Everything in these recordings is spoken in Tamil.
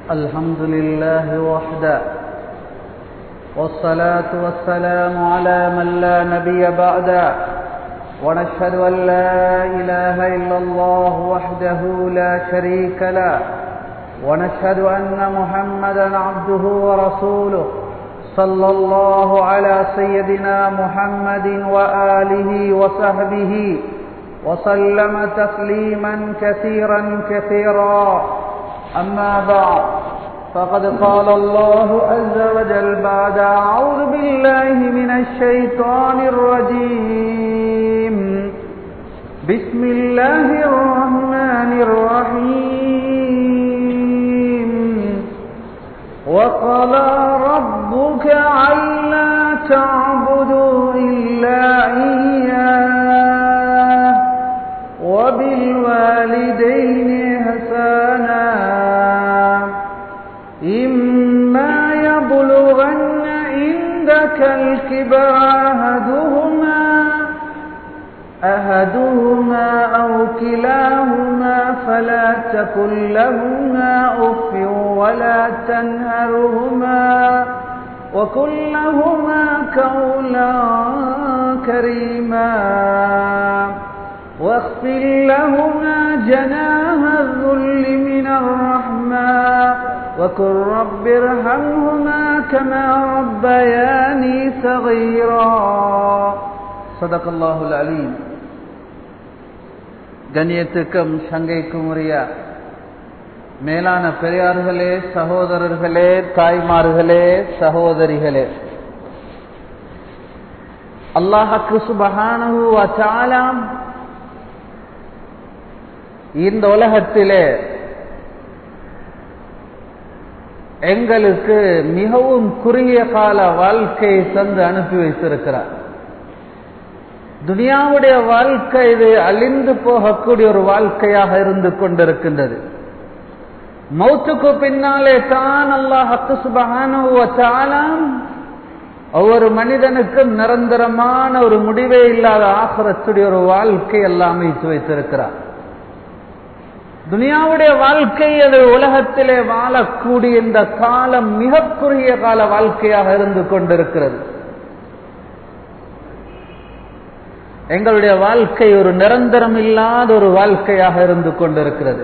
الحمد لله وحده والصلاة والسلام على من لا نبي بعده ونشهد أن لا إله إلا الله وحده لا شريك له ونشهد أن محمدا عبده ورسوله صلى الله على سيدنا محمد وآله وصحبه وسلم تسليما كثيرا كثيرا أما بعد فقد قال الله عز وجل بعد أعوذ بالله من الشيطان الرجيم بسم الله الرحمن الرحيم وقضى ربك ألا تعبدوا إلا إياه وبالوالدين إحسانا إما يبلغن عندك الكبر أحدهما أحدهما أو كلاهما فلا تكن لهما أف ولا تنهرهما وكن لهما قولا كريما واخفر لهما جناح الذل من الرحمة وقل رب ارحمهما كما ربياني صغيرا صدق الله العليم கண்ணியத்துக்கும் சங்கைக்கும் உரிய மேலான பெரியார்களே சகோதரர்களே தாய்மார்களே சகோதரிகளே அல்லாஹக்கு சுபஹானு வச்சாலாம் இந்த உலகத்திலே எங்களுக்கு மிகவும் குறுகிய கால வாழ்க்கையை தந்து அனுப்பி வைத்திருக்கிறார் துனியாவுடைய வாழ்க்கை இது அழிந்து போகக்கூடிய ஒரு வாழ்க்கையாக இருந்து கொண்டிருக்கின்றது மௌத்துக்கு பின்னாலே தான் அல்லாஹத்து சுபகானம் ஒவ்வொரு மனிதனுக்கும் நிரந்தரமான ஒரு முடிவே இல்லாத ஆசிரத்துடைய ஒரு வாழ்க்கை எல்லாம் அமைத்து வைத்திருக்கிறார் துனியாவுடைய வாழ்க்கை அது உலகத்திலே வாழக்கூடிய இந்த காலம் மிக குறுகிய கால வாழ்க்கையாக இருந்து கொண்டிருக்கிறது எங்களுடைய வாழ்க்கை ஒரு நிரந்தரம் இல்லாத ஒரு வாழ்க்கையாக இருந்து கொண்டிருக்கிறது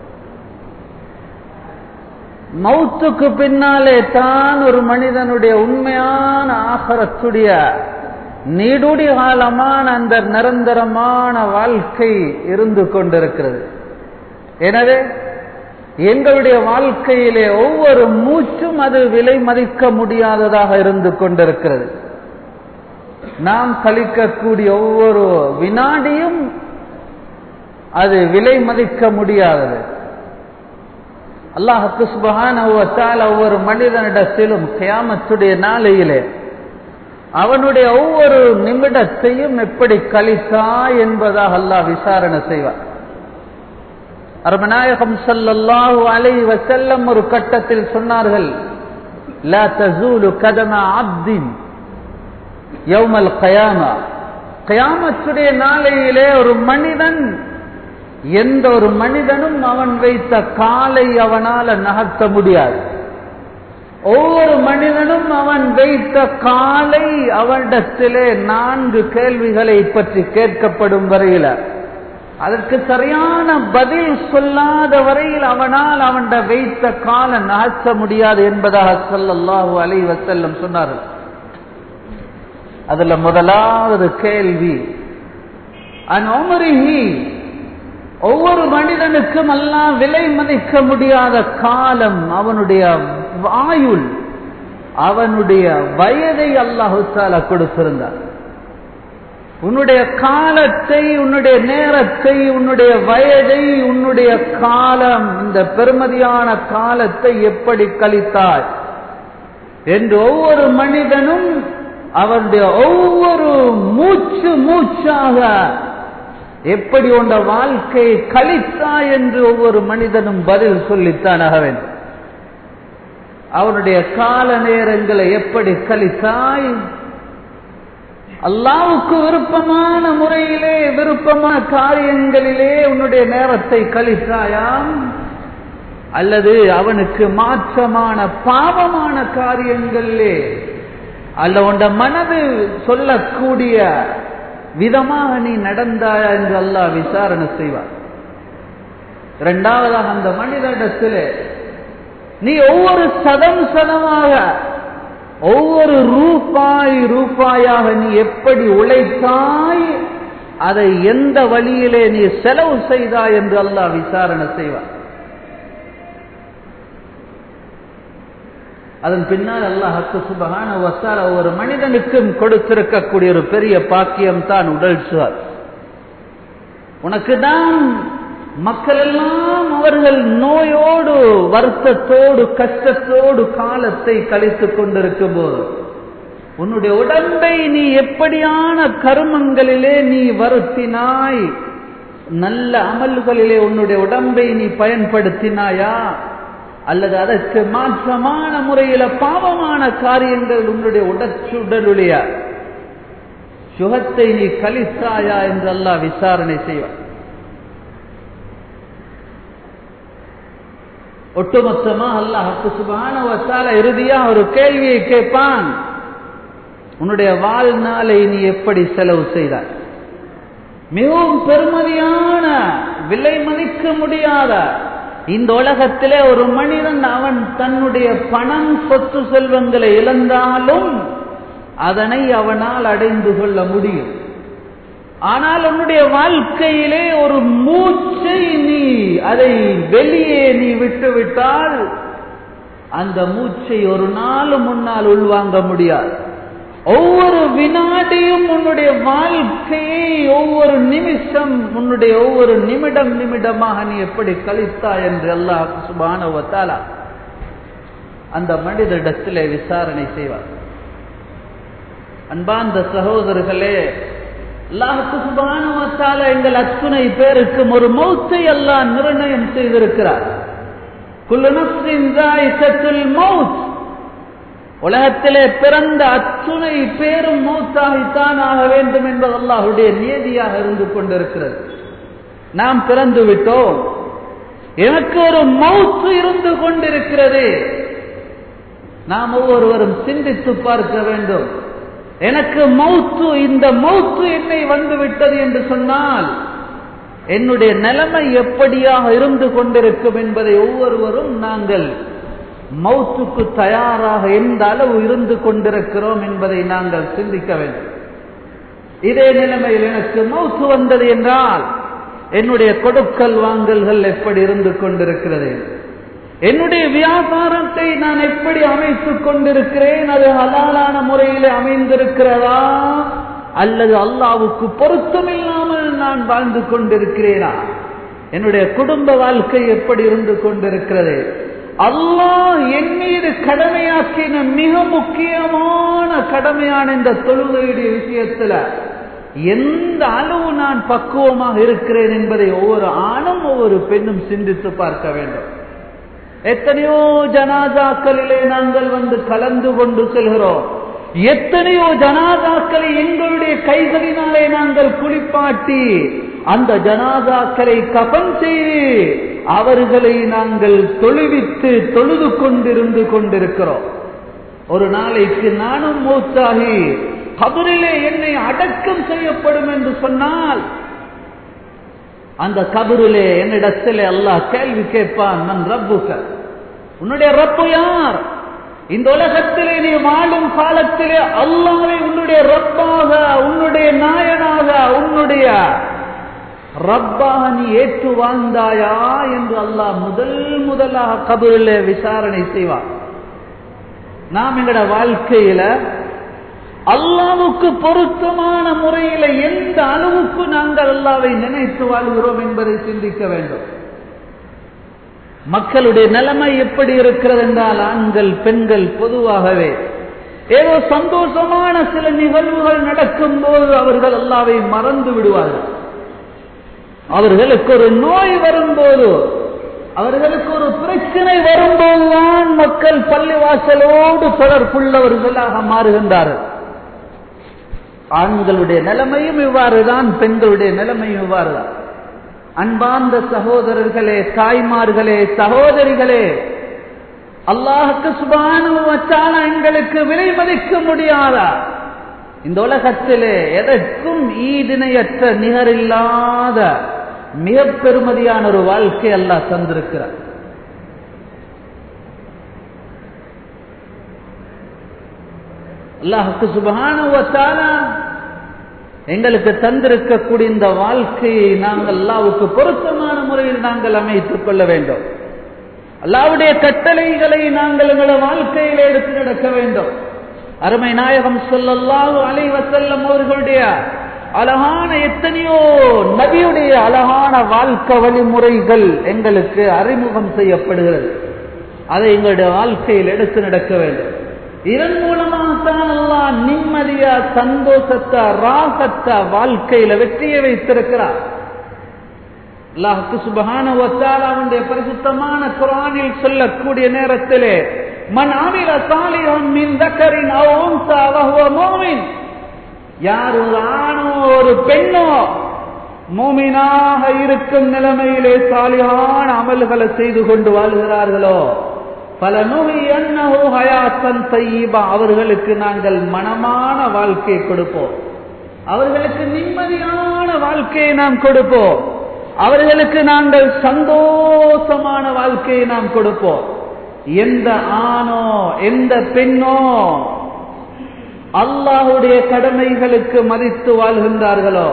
மௌத்துக்கு பின்னாலே தான் ஒரு மனிதனுடைய உண்மையான ஆகரத்துடைய நீடுடி காலமான அந்த நிரந்தரமான வாழ்க்கை இருந்து கொண்டிருக்கிறது எனவே எங்களுடைய வாழ்க்கையிலே ஒவ்வொரு மூச்சும் அது விலை மதிக்க முடியாததாக இருந்து கொண்டிருக்கிறது நாம் கழிக்கக்கூடிய ஒவ்வொரு வினாடியும் அது விலை மதிக்க முடியாதது அல்லாஹுக்கு சுபகான ஒவ்வொரு மனிதனிடத்திலும் கியாமத்துடைய நாளையிலே அவனுடைய ஒவ்வொரு நிமிடத்தையும் எப்படி கழித்தா என்பதாக அல்லாஹ் விசாரணை செய்வார் அருமநாயகம் சல்லல்லாஹு அலை வசல்லம் ஒரு கட்டத்தில் சொன்னார்கள் லா தசூலு கதம அப்தின் யௌமல் கயாமா கயாமத்துடைய நாளையிலே ஒரு மனிதன் எந்த ஒரு மனிதனும் அவன் வைத்த காலை அவனால் நகர்த்த முடியாது ஒவ்வொரு மனிதனும் அவன் வைத்த காலை அவனிடத்திலே நான்கு கேள்விகளை பற்றி கேட்கப்படும் வரையில் அதற்கு சரியான பதில் சொல்லாத வரையில் அவனால் அவன் வைத்த கால நகர்த்த முடியாது என்பதாக சொல்லல்லாஹு அலை வசல்லம் சொன்னார்கள் அதுல முதலாவது கேள்வி அன்மரிஹி ஒவ்வொரு மனிதனுக்கும் எல்லாம் விலை மதிக்க முடியாத காலம் அவனுடைய ஆயுள் அவனுடைய வயதை அல்லாஹு தால கொடுத்திருந்தார் உன்னுடைய காலத்தை உன்னுடைய நேரத்தை உன்னுடைய வயதை உன்னுடைய காலம் இந்த பெருமதியான காலத்தை எப்படி கழித்தாய் என்று ஒவ்வொரு மனிதனும் அவருடைய ஒவ்வொரு மூச்சு மூச்சாக எப்படி உண்ட வாழ்க்கையை கழித்தாய் என்று ஒவ்வொரு மனிதனும் பதில் சொல்லித்தான் ஆக வேண்டும் அவனுடைய கால நேரங்களை எப்படி கழித்தாய் அல்லாவுக்கு விருப்பமான முறையிலே விருப்பமான காரியங்களிலே உன்னுடைய நேரத்தை கழித்தாயாம் அல்லது அவனுக்கு மாற்றமான பாவமான காரியங்களிலே அல்ல உண்ட மனது சொல்லக்கூடிய விதமாக நீ நடந்தாயா என்று அல்லாஹ் விசாரணை செய்வார் இரண்டாவதாக அந்த மனிதனிடத்தில் நீ ஒவ்வொரு சதம் சதமாக ஒவ்வொரு ரூபாய் ரூபாயாக நீ எப்படி உழைத்தாய் அதை எந்த வழியிலே நீ செலவு செய்தாய் என்று அல்லாஹ் விசாரணை செய்வார் அதன் பின்னால் அல்லாஹத்து சுபகான வசால ஒரு மனிதனுக்கும் கொடுத்திருக்கக்கூடிய ஒரு பெரிய பாக்கியம் தான் உடல் சுவர் உனக்கு தான் மக்கள் எல்லாம் அவர்கள் நோயோடு வருத்தத்தோடு கஷ்டத்தோடு காலத்தை கழித்துக் கொண்டிருக்கும் போது உன்னுடைய உடம்பை நீ எப்படியான கருமங்களிலே நீ வருத்தினாய் நல்ல அமல்களிலே உன்னுடைய உடம்பை நீ பயன்படுத்தினாயா அல்லது அதற்கு மாற்றமான முறையில பாவமான காரியங்கள் உன்னுடைய உடச்சுடலுடைய சுகத்தை நீ கழித்தாயா என்று அல்லாஹ் விசாரணை செய்வார் ஒட்டுமொத்தமா அல்லாஹ் சுபான வசால இறுதியா ஒரு கேள்வியை கேட்பான் உன்னுடைய வாழ்நாளை நீ எப்படி செலவு செய்தாய் மிகவும் பெருமதியான விலை மதிக்க முடியாத இந்த உலகத்திலே ஒரு மனிதன் அவன் தன்னுடைய பணம் சொத்து செல்வங்களை இழந்தாலும் அதனை அவனால் அடைந்து கொள்ள முடியும் ஆனால் உன்னுடைய வாழ்க்கையிலே ஒரு மூச்சை நீ அதை வெளியே நீ விட்டுவிட்டால் அந்த மூச்சை ஒரு நாள் முன்னால் உள்வாங்க முடியாது ஒவ்வொரு வினாடியும் உன்னுடைய வாழ்க்கையை ஒவ்வொரு நிமிஷம் உன்னுடைய ஒவ்வொரு நிமிடம் நிமிடமாக நீ எப்படி கழித்தாய் என்று அல்லாஹ் சுபானுவத்தாலா அந்த மனிதனிடத்திலே விசாரணை செய்வார் அன்பார்ந்த சகோதரர்களே அல்லாஹுக்கு சுபானுவத்தால எங்கள் அத்துணை பேருக்கும் ஒரு மௌத்தை அல்லாஹ் நிர்ணயம் செய்திருக்கிறார் குல்லு நஃப்ஸின் ஜாயிகத்துல் மௌத் உலகத்திலே பிறந்த அத்துணை பேரும் மௌத்தாகித்தான் ஆக வேண்டும் என்பது அல்லாஹுடைய நியதியாக இருந்து கொண்டிருக்கிறது நாம் பிறந்து விட்டோம் எனக்கு ஒரு மௌத்து இருந்து கொண்டிருக்கிறது நாம் ஒவ்வொருவரும் சிந்தித்து பார்க்க வேண்டும் எனக்கு மௌத்து இந்த மௌத்து என்னை வந்து விட்டது என்று சொன்னால் என்னுடைய நிலைமை எப்படியாக இருந்து கொண்டிருக்கும் என்பதை ஒவ்வொருவரும் நாங்கள் மௌத்துக்கு தயாராக எந்த அளவு இருந்து கொண்டிருக்கிறோம் என்பதை நாங்கள் சிந்திக்க வேண்டும் இதே நிலைமையில் எனக்கு மௌத்து வந்தது என்றால் என்னுடைய கொடுக்கல் வாங்கல்கள் எப்படி இருந்து கொண்டிருக்கிறது என்னுடைய வியாபாரத்தை நான் எப்படி அமைத்துக் கொண்டிருக்கிறேன் அது ஹலாலான முறையில் அமைந்திருக்கிறதா அல்லது அல்லாவுக்கு பொருத்தமில்லாமல் நான் வாழ்ந்து கொண்டிருக்கிறேனா என்னுடைய குடும்ப வாழ்க்கை எப்படி இருந்து கொண்டிருக்கிறது அல்லாஹ் என் மீது கடமையாக்கின மிக முக்கியமான கடமையான இந்த தொழுகையுடைய விஷயத்துல எந்த அளவு நான் பக்குவமாக இருக்கிறேன் என்பதை ஒவ்வொரு ஆணும் ஒவ்வொரு பெண்ணும் சிந்தித்து பார்க்க வேண்டும் எத்தனையோ ஜனாதாக்களிலே நாங்கள் வந்து கலந்து கொண்டு செல்கிறோம் எத்தனையோ ஜனாதாக்களை எங்களுடைய கைகளினாலே நாங்கள் குளிப்பாட்டி அந்த ஜனாதாக்களை கபன் செய்து அவர்களை நாங்கள் தொழுவித்து தொழுது கொண்டிருந்து கொண்டிருக்கிறோம் ஒரு நாளைக்கு நானும் மூத்தாகி கபரிலே என்னை அடக்கம் செய்யப்படும் என்று சொன்னால் அந்த கபரிலே என்னிடத்திலே அல்லாஹ் கேள்வி கேட்பான் நன் ரப்புக்க உன்னுடைய ரப்பு யார் இந்த உலகத்திலே நீ வாழும் காலத்திலே அல்லாவை உன்னுடைய ரப்பாக உன்னுடைய நாயனாக உன்னுடைய ரப்பாக நீ ஏற்று வாழ்ந்தாயா என்று அல்லாஹ் முதல் முதலாக கபரிலே விசாரணை செய்வார் நாம் எங்கட வாழ்க்கையில அல்லாவுக்கு பொருத்தமான முறையில எந்த அளவுக்கு நாங்கள் அல்லாவை நினைத்து வாழ்கிறோம் என்பதை சிந்திக்க வேண்டும் மக்களுடைய நிலைமை எப்படி இருக்கிறது என்றால் ஆண்கள் பெண்கள் பொதுவாகவே ஏதோ சந்தோஷமான சில நிகழ்வுகள் நடக்கும் போது அவர்கள் அல்லாவை மறந்து விடுவார்கள் அவர்களுக்கு ஒரு நோய் வரும்போது அவர்களுக்கு ஒரு பிரச்சனை வரும்போதுதான் மக்கள் பள்ளிவாசலோடு தொடர்புள்ளவர்களாக மாறுகின்றார்கள் ஆண்களுடைய நிலைமையும் இவ்வாறுதான் பெண்களுடைய நிலைமையும் இவ்வாறுதான் அன்பார்ந்த சகோதரர்களே தாய்மார்களே சகோதரிகளே அல்லாஹுக்கு சுபானு வச்சால எங்களுக்கு விலை மதிக்க முடியாதா இந்த உலகத்திலே எதற்கும் ஈடிணையற்ற நிகரில்லாத மிக பெருமதியான ஒரு வாழ்க்கை அல்லாஹ் தந்திருக்கிறார் அல்லாஹுக்கு சுபகான எங்களுக்கு தந்திருக்கக்கூடிய இந்த வாழ்க்கையை நாங்கள் அல்லாவுக்கு பொருத்தமான முறையில் நாங்கள் அமைத்துக் கொள்ள வேண்டும் அல்லாவுடைய கட்டளைகளை நாங்கள் எங்களோட வாழ்க்கையில் எடுத்து நடக்க வேண்டும் அருமை நாயகம் சொல்லல்லாஹு அலைவசல்லம் அவர்களுடைய அழகான எத்தனையோ நபியுடைய அழகான வாழ்க்கை வழிமுறைகள் எங்களுக்கு அறிமுகம் செய்யப்படுகிறது அதை எங்களுடைய வாழ்க்கையில் எடுத்து நடக்க வேண்டும் இதன் மூலமாகத்தான் எல்லாம் நிம்மதியா சந்தோஷத்தை ராகத்தை வாழ்க்கையில வெற்றியை வைத்திருக்கிறார் அல்லாஹுக்கு சுபகான அவனுடைய பரிசுத்தமான குரானில் சொல்லக்கூடிய நேரத்திலே மன் ஆமில சாலிஹம் மின் தக்கரின் அவுன்சா வஹுவ மோமின் யார் ஒரு ஆணோ ஒரு பெண்ணோ மோமினாக இருக்கும் நிலைமையிலே சாலிகான அமல்களை செய்து கொண்டு வாழ்கிறார்களோ பல நோய் அன்னஹோ ஹயாத்தன் தையீபா அவர்களுக்கு நாங்கள் மனமான வாழ்க்கையை கொடுப்போம் அவர்களுக்கு நிம்மதியான வாழ்க்கையை நாம் கொடுப்போம் அவர்களுக்கு நாங்கள் சந்தோஷமான வாழ்க்கையை நாம் கொடுப்போம் எந்த ஆணோ எந்த பெண்ணோ அல்லாஹுடைய கடமைகளுக்கு மதித்து வாழ்கின்றார்களோ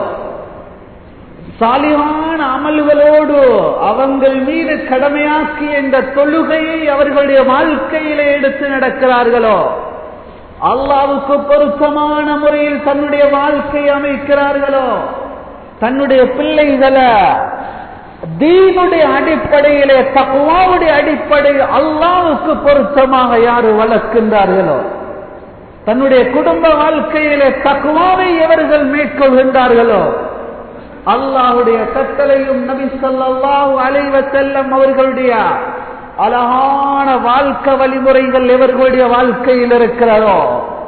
சாலிவான அமல்களோடு அவங்கள் மீது கடமையாக்கிய இந்த தொழுகையை அவர்களுடைய வாழ்க்கையிலே எடுத்து நடக்கிறார்களோ அல்லாவுக்கு பொருத்தமான முறையில் தன்னுடைய வாழ்க்கையை அமைக்கிறார்களோ தன்னுடைய பிள்ளைகளை தீனுடைய அடிப்படையிலே தக்குவாவுடைய அடிப்படையில் அல்லாவுக்கு பொருத்தமாக யாரு வளர்க்கின்றார்களோ தன்னுடைய குடும்ப வாழ்க்கையிலே தக்குவாவை எவர்கள் மேற்கொள்கின்றார்களோ அல்லாஹுடைய கட்டளையும் நபி சொல்லாஹு அலைவ செல்லம் அவர்களுடைய அழகான வாழ்க்கை வழிமுறைகள் எவர்களுடைய வாழ்க்கையில் இருக்கிறதோ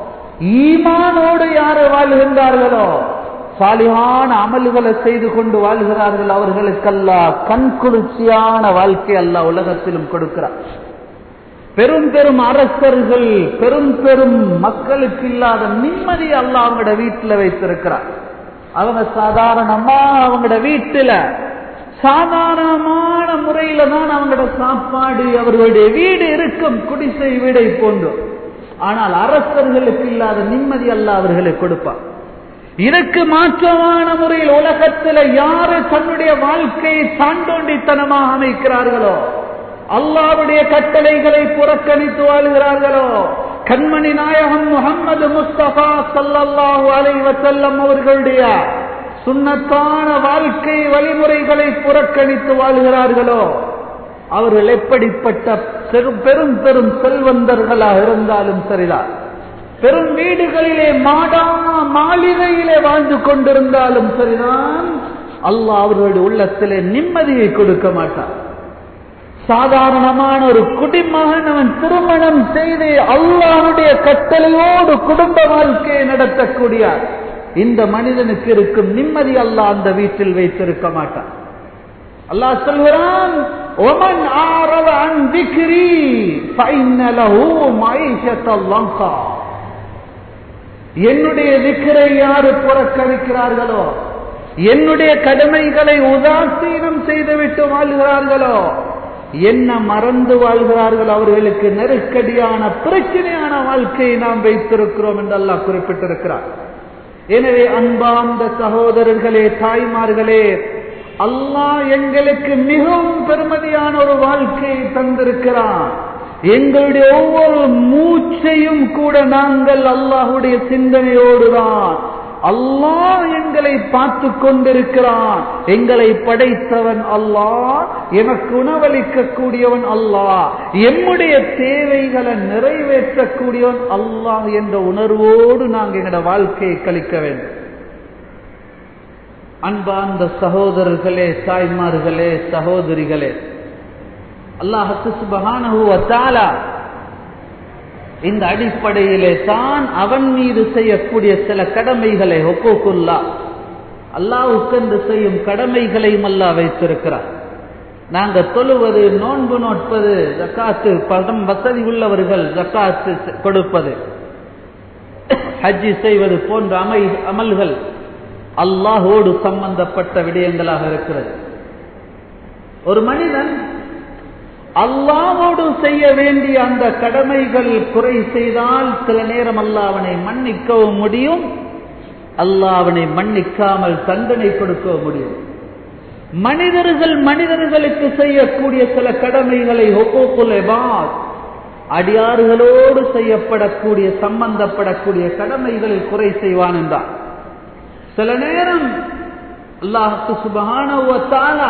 ஈமானோடு யாரு வாழ்கின்றார்களோ சாலியான அமல்களை செய்து கொண்டு வாழ்கிறார்கள் அவர்களுக்கல்லா கண் குளிர்ச்சியான வாழ்க்கை அல்ல உலகத்திலும் கொடுக்கிறார் பெரும் பெரும் அரசர்கள் பெரும் பெரும் மக்களுக்கு இல்லாத நிம்மதி அல்ல அவங்களோட வீட்டில் வைத்திருக்கிறார் அவங்க சாதாரணமா அவங்களோட வீட்டுல சாதாரணமான முறையில தான் அவங்களோட சாப்பாடு அவர்களுடைய வீடு இருக்கும் குடிசை வீடை போன்று ஆனால் அரசர்களுக்கு இல்லாத நிம்மதி அல்ல அவர்களுக்கு கொடுப்பார் இதற்கு மாற்றமான முறையில் உலகத்தில் யாரு தன்னுடைய வாழ்க்கையை சாண்டோண்டித்தனமாக அமைக்கிறார்களோ அல்லாவுடைய கட்டளைகளை புறக்கணித்து வாழ்கிறார்களோ கண்மணி நாயகம் முகமது முஸ்தபா சல்லல்லாஹு அலைவ செல்லம் அவர்களுடைய சுண்ணத்தான வாழ்க்கை வழிமுறைகளை புறக்கணித்து வாழ்கிறார்களோ அவர்கள் எப்படிப்பட்ட பெரும் பெரும் செல்வந்தர்களாக இருந்தாலும் சரிதான் பெரும் வீடுகளிலே மாடா மாளிகையிலே வாழ்ந்து கொண்டிருந்தாலும் சரிதான் அல்லாஹ் அவர்களுடைய உள்ளத்திலே நிம்மதியை கொடுக்க மாட்டார் சாதாரணமான ஒரு குடிமகன் அவன் திருமணம் செய்து அல்லாஹுடைய கட்டளையோடு குடும்ப வாழ்க்கையை நடத்தக்கூடிய இந்த மனிதனுக்கு இருக்கும் நிம்மதி அல்லாஹ் அந்த வீட்டில் வைத்திருக்க மாட்டான் அல்லாஹ் சொல்கிறான் ஒமன் ஆரவ அன் திக்ரி ஃபைனலஹு மைஷத்தல்லங்கா என்னுடைய திக்கரை யாரு புறக்கணிக்கிறார்களோ என்னுடைய கடமைகளை உதாசீனம் செய்துவிட்டு வாழ்கிறார்களோ என்ன மறந்து வாழ்கிறார்கள் அவர்களுக்கு நெருக்கடியான பிரச்சனையான வாழ்க்கையை நாம் வைத்திருக்கிறோம் என்று அல்லாஹ் குறிப்பிட்டிருக்கிறார் எனவே அன்பார்ந்த சகோதரர்களே தாய்மார்களே அல்லாஹ் எங்களுக்கு மிகவும் பெருமதியான ஒரு வாழ்க்கையை தந்திருக்கிறான் எங்களுடைய ஒவ்வொரு மூச்சையும் கூட நாங்கள் அல்லாஹுடைய சிந்தனையோடுதான் அல்லாஹ் எங்களை பார்த்து கொண்டிருக்கிறான் எங்களை படைத்தவன் அல்லாஹ் எனக்கு உணவளிக்க கூடியவன் அல்லாஹ் எம்முடைய தேவைகளை நிறைவேற்றக்கூடியவன் அல்லாஹ் என்ற உணர்வோடு நாங்கள் எங்களோட வாழ்க்கையை கழிக்க வேண்டும் அன்பார்ந்த சகோதரர்களே தாய்மார்களே சகோதரிகளே அல்லாஹுக்கு சுபகான இந்த அடிப்படையிலே தான் அவன் மீது செய்யக்கூடிய சில கடமைகளை ஒப்புக்குள்ளா அல்லாவுக்கென்று செய்யும் கடமைகளையும் அல்லாஹ் வைத்திருக்கிறார் நாங்க தொழுவது நோன்பு நோட்பது ஜக்காத்து பதம் வசதி உள்ளவர்கள் ஜக்காத்து கொடுப்பது ஹஜ்ஜி செய்வது போன்ற அமை அமல்கள் அல்லாஹோடு சம்பந்தப்பட்ட விடயங்களாக இருக்கிறது ஒரு மனிதன் அல்லாவோடு செய்ய வேண்டிய அந்த கடமைகள் குறை செய்தால் சில நேரம் அல்லாஹ் அவனை மன்னிக்கவும் முடியும் அல்லாஹ் அவனை மன்னிக்காமல் தண்டனை கொடுக்கவும் முடியும் மனிதர்கள் மனிதர்களுக்கு செய்யக்கூடிய சில கடமைகளை அடியாறுகளோடு செய்யப்படக்கூடிய சம்பந்தப்படக்கூடிய கடமைகளில் குறை செய்வான் என்றார் சில நேரம் அல்லாஹுக்கு சுபகான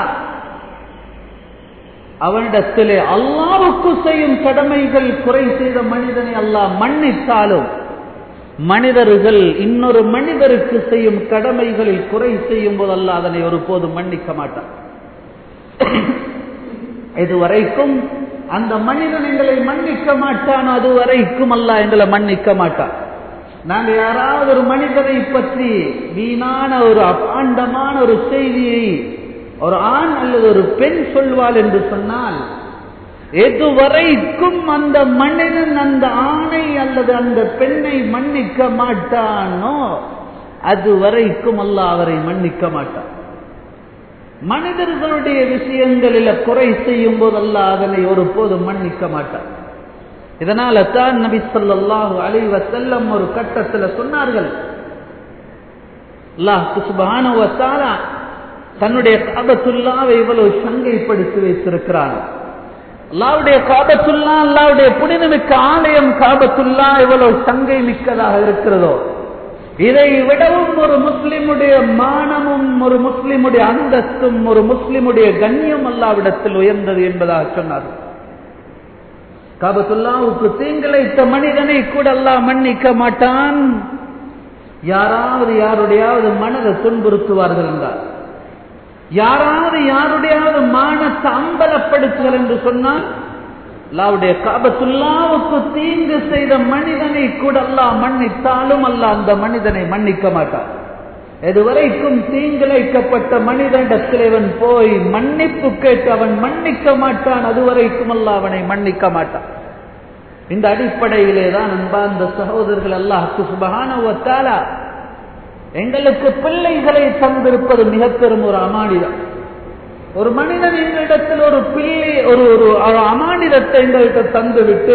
அவனிடத்திலே அல்லாவுக்கு செய்யும் கடமைகள் குறை செய்த மனிதனை அல்லாஹ் மன்னித்தாலும் மனிதர்கள் இன்னொரு மனிதருக்கு செய்யும் கடமைகளில் குறை செய்யும் போது அல்ல அதனை ஒருபோதும் மன்னிக்க மாட்டான் இதுவரைக்கும் அந்த மனிதன் எங்களை மன்னிக்க மாட்டான் அது வரைக்கும் அல்ல எங்களை மன்னிக்க மாட்டான் நாங்க யாராவது ஒரு மனிதரை பற்றி வீணான ஒரு அபாண்டமான ஒரு செய்தியை ஒரு ஆண் அல்லது ஒரு பெண் சொல்வாள் என்று சொன்னால் எதுவரைக்கும் அந்த மனிதன் அந்த ஆணை அல்லது அந்த பெண்ணை மன்னிக்க மாட்டானோ அது வரைக்கும் அல்ல அவரை மன்னிக்க மாட்டான் மனிதர்களுடைய விஷயங்களில் குறை செய்யும் போதல்ல அதனை ஒருபோதும் மன்னிக்க மாட்டான் இதனால தான் நபி சொல்லாஹு அலைவ செல்லம் ஒரு கட்டத்தில் சொன்னார்கள் அல்லாஹ் சுபானுவத்தால தன்னுடைய காபத்துல்லாவை இவ்வளவு சங்கைப்படுத்தி வைத்திருக்கிறான் அல்லாவுடைய காபத்துல்லா அல்லாவுடைய புனிதமிக்க ஆலயம் காபத்துல்லா எவ்வளவு சங்கை மிக்கதாக இருக்கிறதோ இதை விடவும் ஒரு முஸ்லிமுடைய மானமும் ஒரு முஸ்லிமுடைய அந்தஸ்தும் ஒரு முஸ்லிமுடைய கண்ணியம் அல்லாவிடத்தில் உயர்ந்தது என்பதாக சொன்னார் காபத்துல்லாவுக்கு தீங்கிழைத்த மனிதனை கூட அல்லாஹ் மன்னிக்க மாட்டான் யாராவது யாருடையாவது மனதை துன்புறுத்துவார்கள் என்றார் யாராவது யாருடையாவது மானத்தை அம்பலப்படுத்துகள் என்று சொன்னால் அல்லாவுடைய காபத்துல்லாவுக்கு தீங்கு செய்த மனிதனை கூட அல்லாஹ் மன்னித்தாலும் அல்லாஹ் அந்த மனிதனை மன்னிக்க மாட்டான் எதுவரைக்கும் தீங்கிழைக்கப்பட்ட மனிதனிடத்தில் இவன் போய் மன்னிப்பு கேட்டு அவன் மன்னிக்க மாட்டான் அதுவரைக்கும் அல்ல அவனை மன்னிக்க மாட்டான் இந்த அடிப்படையிலே தான் அன்பார்ந்த சகோதரர்கள் அல்லாஹுக்கு சுபகான எங்களுக்கு பிள்ளைகளை தந்திருப்பது மிக பெரும் ஒரு அமானிதம் ஒரு மனிதன் எங்களிடத்தில் ஒரு பிள்ளை ஒரு ஒரு அமானிதத்தை எங்கள்கிட்ட தந்துவிட்டு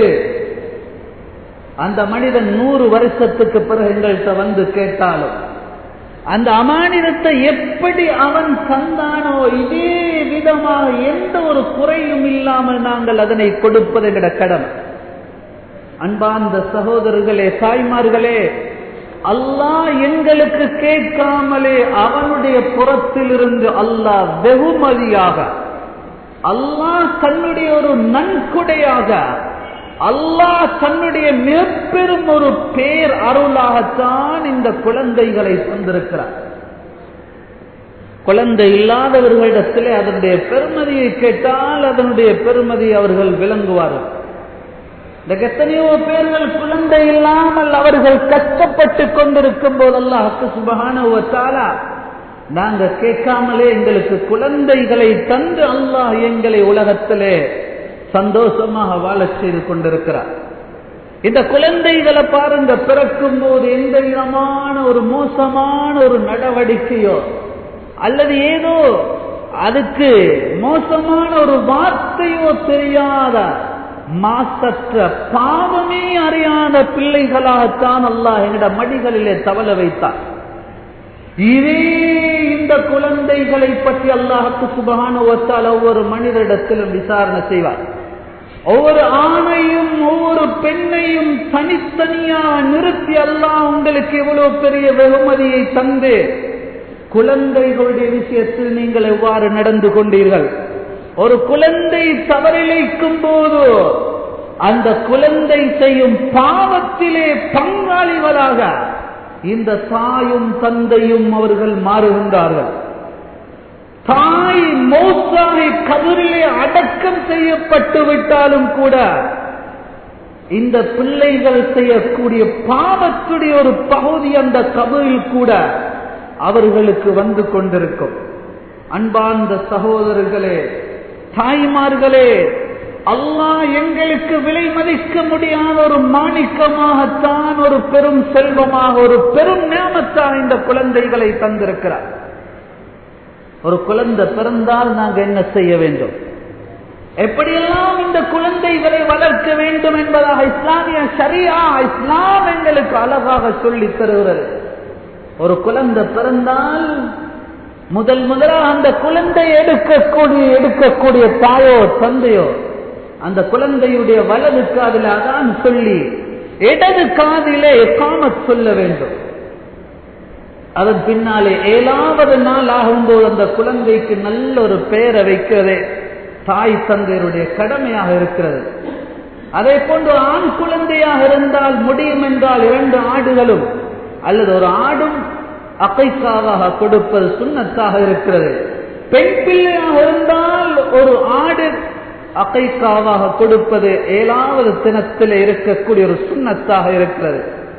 அந்த மனிதன் நூறு வருஷத்துக்கு பிறகு எங்கள்கிட்ட வந்து கேட்டாலும் அந்த அமானிதத்தை எப்படி அவன் தந்தானோ இதே விதமாக எந்த ஒரு குறையும் இல்லாமல் நாங்கள் அதனை கொடுப்பது எங்கட கடமை அன்பார்ந்த சகோதரர்களே தாய்மார்களே அல்லாஹ் எங்களுக்கு கேட்காமலே அவனுடைய புறத்திலிருந்து அல்லாஹ் வெகுமதியாக அல்லாஹ் தன்னுடைய ஒரு நன்கொடையாக அல்லாஹ் தன்னுடைய மிகப்பெரும் ஒரு பேர் அருளாகத்தான் இந்த குழந்தைகளை தந்திருக்கிறார் குழந்தை இல்லாதவர்களிடத்திலே அதனுடைய பெருமதியை கேட்டால் அதனுடைய பெருமதி அவர்கள் விளங்குவார்கள் இந்த எத்தனையோ பேர்கள் குழந்தை இல்லாமல் அவர்கள் கஷ்டப்பட்டு கொண்டிருக்கும் போதெல்லாம் சுபகான நாங்க கேட்காமலே எங்களுக்கு குழந்தைகளை தந்து அல்லாஹ் எங்களை உலகத்திலே சந்தோஷமாக வாழச் செய்து கொண்டிருக்கிறார் இந்த குழந்தைகளை பாருங்க பிறக்கும் போது எந்த விதமான ஒரு மோசமான ஒரு நடவடிக்கையோ அல்லது ஏதோ அதுக்கு மோசமான ஒரு வார்த்தையோ தெரியாத மாசற்ற பாவமே அறியாத பிள்ளைகளாகத்தான் அல்லாஹ் எங்கட மடிகளிலே தவள வைத்தார் இதே இந்த குழந்தைகளை பற்றி அல்லாஹுக்கு சுபகான ஒத்தால் ஒவ்வொரு மனிதரிடத்திலும் விசாரணை செய்வார் ஒவ்வொரு ஆணையும் ஒவ்வொரு பெண்ணையும் தனித்தனியாக நிறுத்தி அல்லாஹ் உங்களுக்கு எவ்வளவு பெரிய வெகுமதியை தந்து குழந்தைகளுடைய விஷயத்தில் நீங்கள் எவ்வாறு நடந்து கொண்டீர்கள் ஒரு குழந்தை தவறிழைக்கும் போது அந்த குழந்தை செய்யும் பாவத்திலே பங்காளிகளாக இந்த தாயும் தந்தையும் அவர்கள் மாறுகின்றார்கள் தாய் மோசாகி கதிரிலே அடக்கம் செய்யப்பட்டு விட்டாலும் கூட இந்த பிள்ளைகள் செய்யக்கூடிய பாவத்துடைய ஒரு பகுதி அந்த கபரில் கூட அவர்களுக்கு வந்து கொண்டிருக்கும் அன்பார்ந்த சகோதரர்களே தாய்மார்களே அல்லாஹ் எங்களுக்கு விலை மதிக்க முடியாத ஒரு மாணிக்கமாகத்தான் ஒரு பெரும் செல்வமாக ஒரு பெரும் நேமத்தான் இந்த குழந்தைகளை தந்திருக்கிறார் ஒரு குழந்தை பிறந்தால் நாங்க என்ன செய்ய வேண்டும் எப்படியெல்லாம் இந்த குழந்தைகளை வளர்க்க வேண்டும் என்பதாக இஸ்லாமிய சரியா இஸ்லாம் எங்களுக்கு அழகாக சொல்லி தருகிறது ஒரு குழந்தை பிறந்தால் முதல் முதலாக அந்த குழந்தை எடுக்கக்கூடிய எடுக்கக்கூடிய தாயோ தந்தையோ அந்த குழந்தையுடைய வலது காதில் அதான் சொல்லி இடது காதிலே காமத் சொல்ல வேண்டும் அதன் பின்னாலே ஏழாவது நாள் ஆகும்போது அந்த குழந்தைக்கு நல்ல ஒரு பெயரை வைக்கிறதே தாய் தந்தையருடைய கடமையாக இருக்கிறது அதே போன்று ஆண் குழந்தையாக இருந்தால் முடியும் என்றால் இரண்டு ஆடுகளும் அல்லது ஒரு ஆடும் அகைக்காவாக கொடுப்பது சுண்ணத்தாக இருக்கிறது பெண் பிள்ளையாக இருந்தால் ஒரு ஆடு அகைக்காவாக கொடுப்பது ஏழாவது தினத்தில் இருக்கக்கூடிய ஒரு சுண்ணத்தாக இருக்கிறது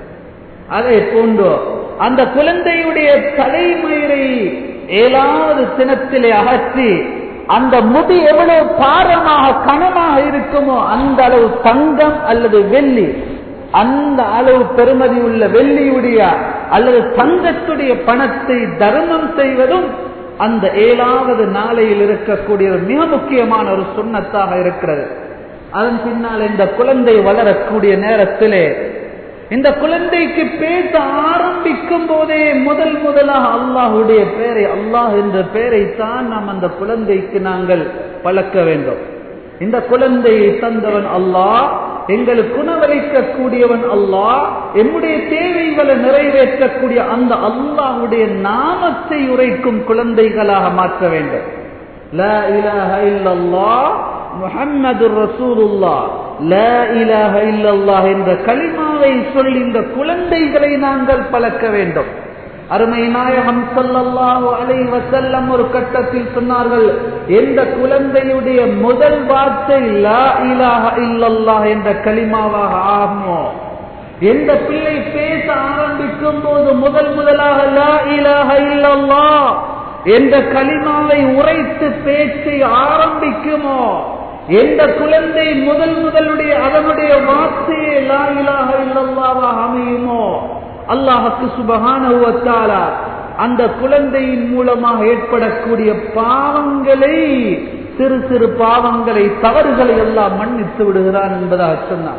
அதே போன்று அந்த குழந்தையுடைய தலைமயிரை ஏழாவது தினத்திலே அகற்றி அந்த முடி எவ்வளவு பாரமாக கனமாக இருக்குமோ அந்த அளவு தங்கம் அல்லது வெள்ளி அந்த அளவு பெருமதி உள்ள வெள்ளியுடைய அல்லது தங்கத்துடைய பணத்தை தர்மம் செய்வதும் அந்த ஏழாவது நாளையில் இருக்கக்கூடிய ஒரு மிக முக்கியமான ஒரு சுண்ணத்தாக இருக்கிறது அதன் பின்னால் இந்த குழந்தை வளரக்கூடிய நேரத்திலே இந்த குழந்தைக்கு பேச ஆரம்பிக்கும் போதே முதல் முதலாக அல்லாஹுடைய பெயரை அல்லாஹ் என்ற பெயரை தான் நாம் அந்த குழந்தைக்கு நாங்கள் பழக்க வேண்டும் இந்த குழந்தையை தந்தவன் அல்லாஹ் எங்களுக்கு உணவளிக்கக்கூடியவன் அல்லாஹ் எம்முடைய தேவைகளை நிறைவேற்றக்கூடிய அந்த அல்லாஹுடைய நாமத்தை உரைக்கும் குழந்தைகளாக மாற்ற வேண்டும் லா இலாஹ இல்லல்லாஹ் முஹம்மது ரசூலுல்லா லா இலாஹ இல்லல்லாஹ் என்ற களிமாவை சொல்லி இந்த குழந்தைகளை நாங்கள் பழக்க வேண்டும் அருமை நாயகம் ஸல்லல்லாஹு அலைஹி வஸல்லம் ஒரு கட்டத்தில் சொன்னார்கள் எந்த குழந்தையுடைய முதல் வார்த்தை லா இலாஹ இல்லல்லாஹ் என்ற களிமாவாக ஆகுமோ எந்த பிள்ளை பேச ஆரம்பிக்கும் போது முதல் முதலாக லா இலாஹ இல்லல்லாஹ் எந்த களிமாவை உரைத்து பேச்சை ஆரம்பிக்குமோ எந்த குழந்தை முதல் முதலுடைய அதனுடைய வார்த்தையை லா இலாஹ இல்லல்லாவாக அமையுமோ அல்லாஹுக்கு சுபகான அந்த குழந்தையின் மூலமாக ஏற்படக்கூடிய பாவங்களை சிறு சிறு பாவங்களை தவறுகளை எல்லாம் மன்னித்து விடுகிறான் என்பதாக சொன்னார்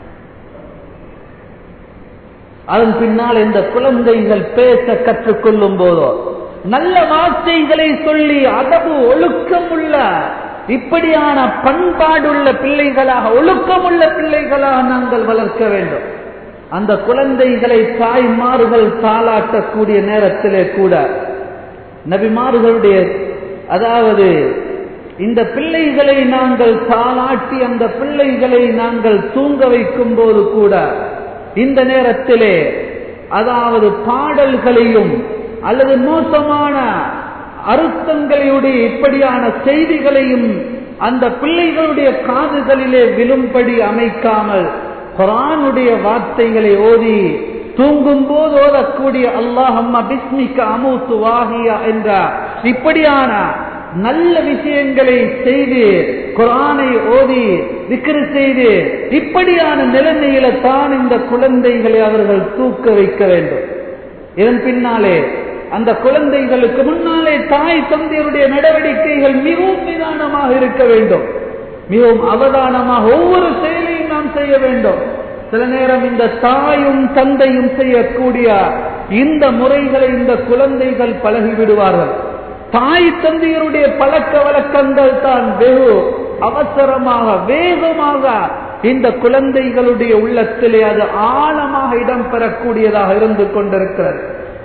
அதன் பின்னால் இந்த குழந்தைகள் பேச கற்றுக்கொள்ளும் போதோ நல்ல வார்த்தைகளை சொல்லி அதவு ஒழுக்கமுள்ள இப்படியான பண்பாடுள்ள பிள்ளைகளாக ஒழுக்கமுள்ள பிள்ளைகளாக நாங்கள் வளர்க்க வேண்டும் அந்த குழந்தைகளை தாய்மார்கள் தாளாட்டக்கூடிய நேரத்திலே கூட நபிமார்களுடைய அதாவது இந்த பிள்ளைகளை நாங்கள் தாளாட்டி அந்த பிள்ளைகளை நாங்கள் தூங்க வைக்கும் போது கூட இந்த நேரத்திலே அதாவது பாடல்களையும் அல்லது மோசமான அர்த்தங்களையுடைய இப்படியான செய்திகளையும் அந்த பிள்ளைகளுடைய காதுகளிலே விழும்படி அமைக்காமல் குரானுடைய வார்த்தைகளை ஓதி தூங்கும் போது ஓதக்கூடிய அல்லாஹம்மா பிஸ்மிக்க அமுத்து வாகியா என்ற இப்படியான நல்ல விஷயங்களை செய்து குரானை ஓதி விக்கிரு செய்து இப்படியான நிலைமையில தான் இந்த குழந்தைகளை அவர்கள் தூக்க வைக்க வேண்டும் இதன் பின்னாலே அந்த குழந்தைகளுக்கு முன்னாலே தாய் தந்தையருடைய நடவடிக்கைகள் மிகவும் நிதானமாக இருக்க வேண்டும் மிகவும் அவதானமாக ஒவ்வொரு செயலையும் நாம் செய்ய வேண்டும் சில நேரம் இந்த தாயும் தந்தையும் செய்யக்கூடிய இந்த முறைகளை இந்த குழந்தைகள் பழகி விடுவார்கள் தாய் தந்தையருடைய பழக்க வழக்கங்கள் தான் வெகு அவசரமாக வேகமாக இந்த குழந்தைகளுடைய உள்ளத்திலே அது ஆழமாக இடம்பெறக்கூடியதாக இருந்து கொண்டிருக்கிறது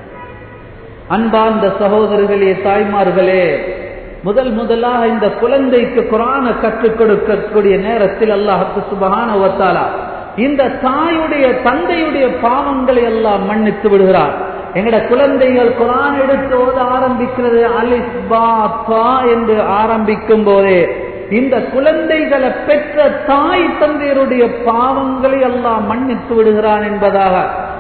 அன்பார்ந்த சகோதரர்களே தாய்மார்களே முதல் முதலாக இந்த குழந்தைக்கு குரான கற்றுக் கொடுக்கக்கூடிய நேரத்தில் அல்லாஹுக்கு சுபகான ஒத்தாலா இந்த தாயுடைய தந்தையுடைய பாவங்களை எல்லாம் மன்னித்து விடுகிறார் எங்கட குழந்தைகள் குரான் எடுத்து ஓத ஆரம்பிக்கிறது அலிஸ் பா தா என்று ஆரம்பிக்கும் போதே இந்த குழந்தைகளை பெற்ற தாய் தந்தையருடைய பாவங்களை எல்லாம் மன்னித்து விடுகிறான் என்பதாக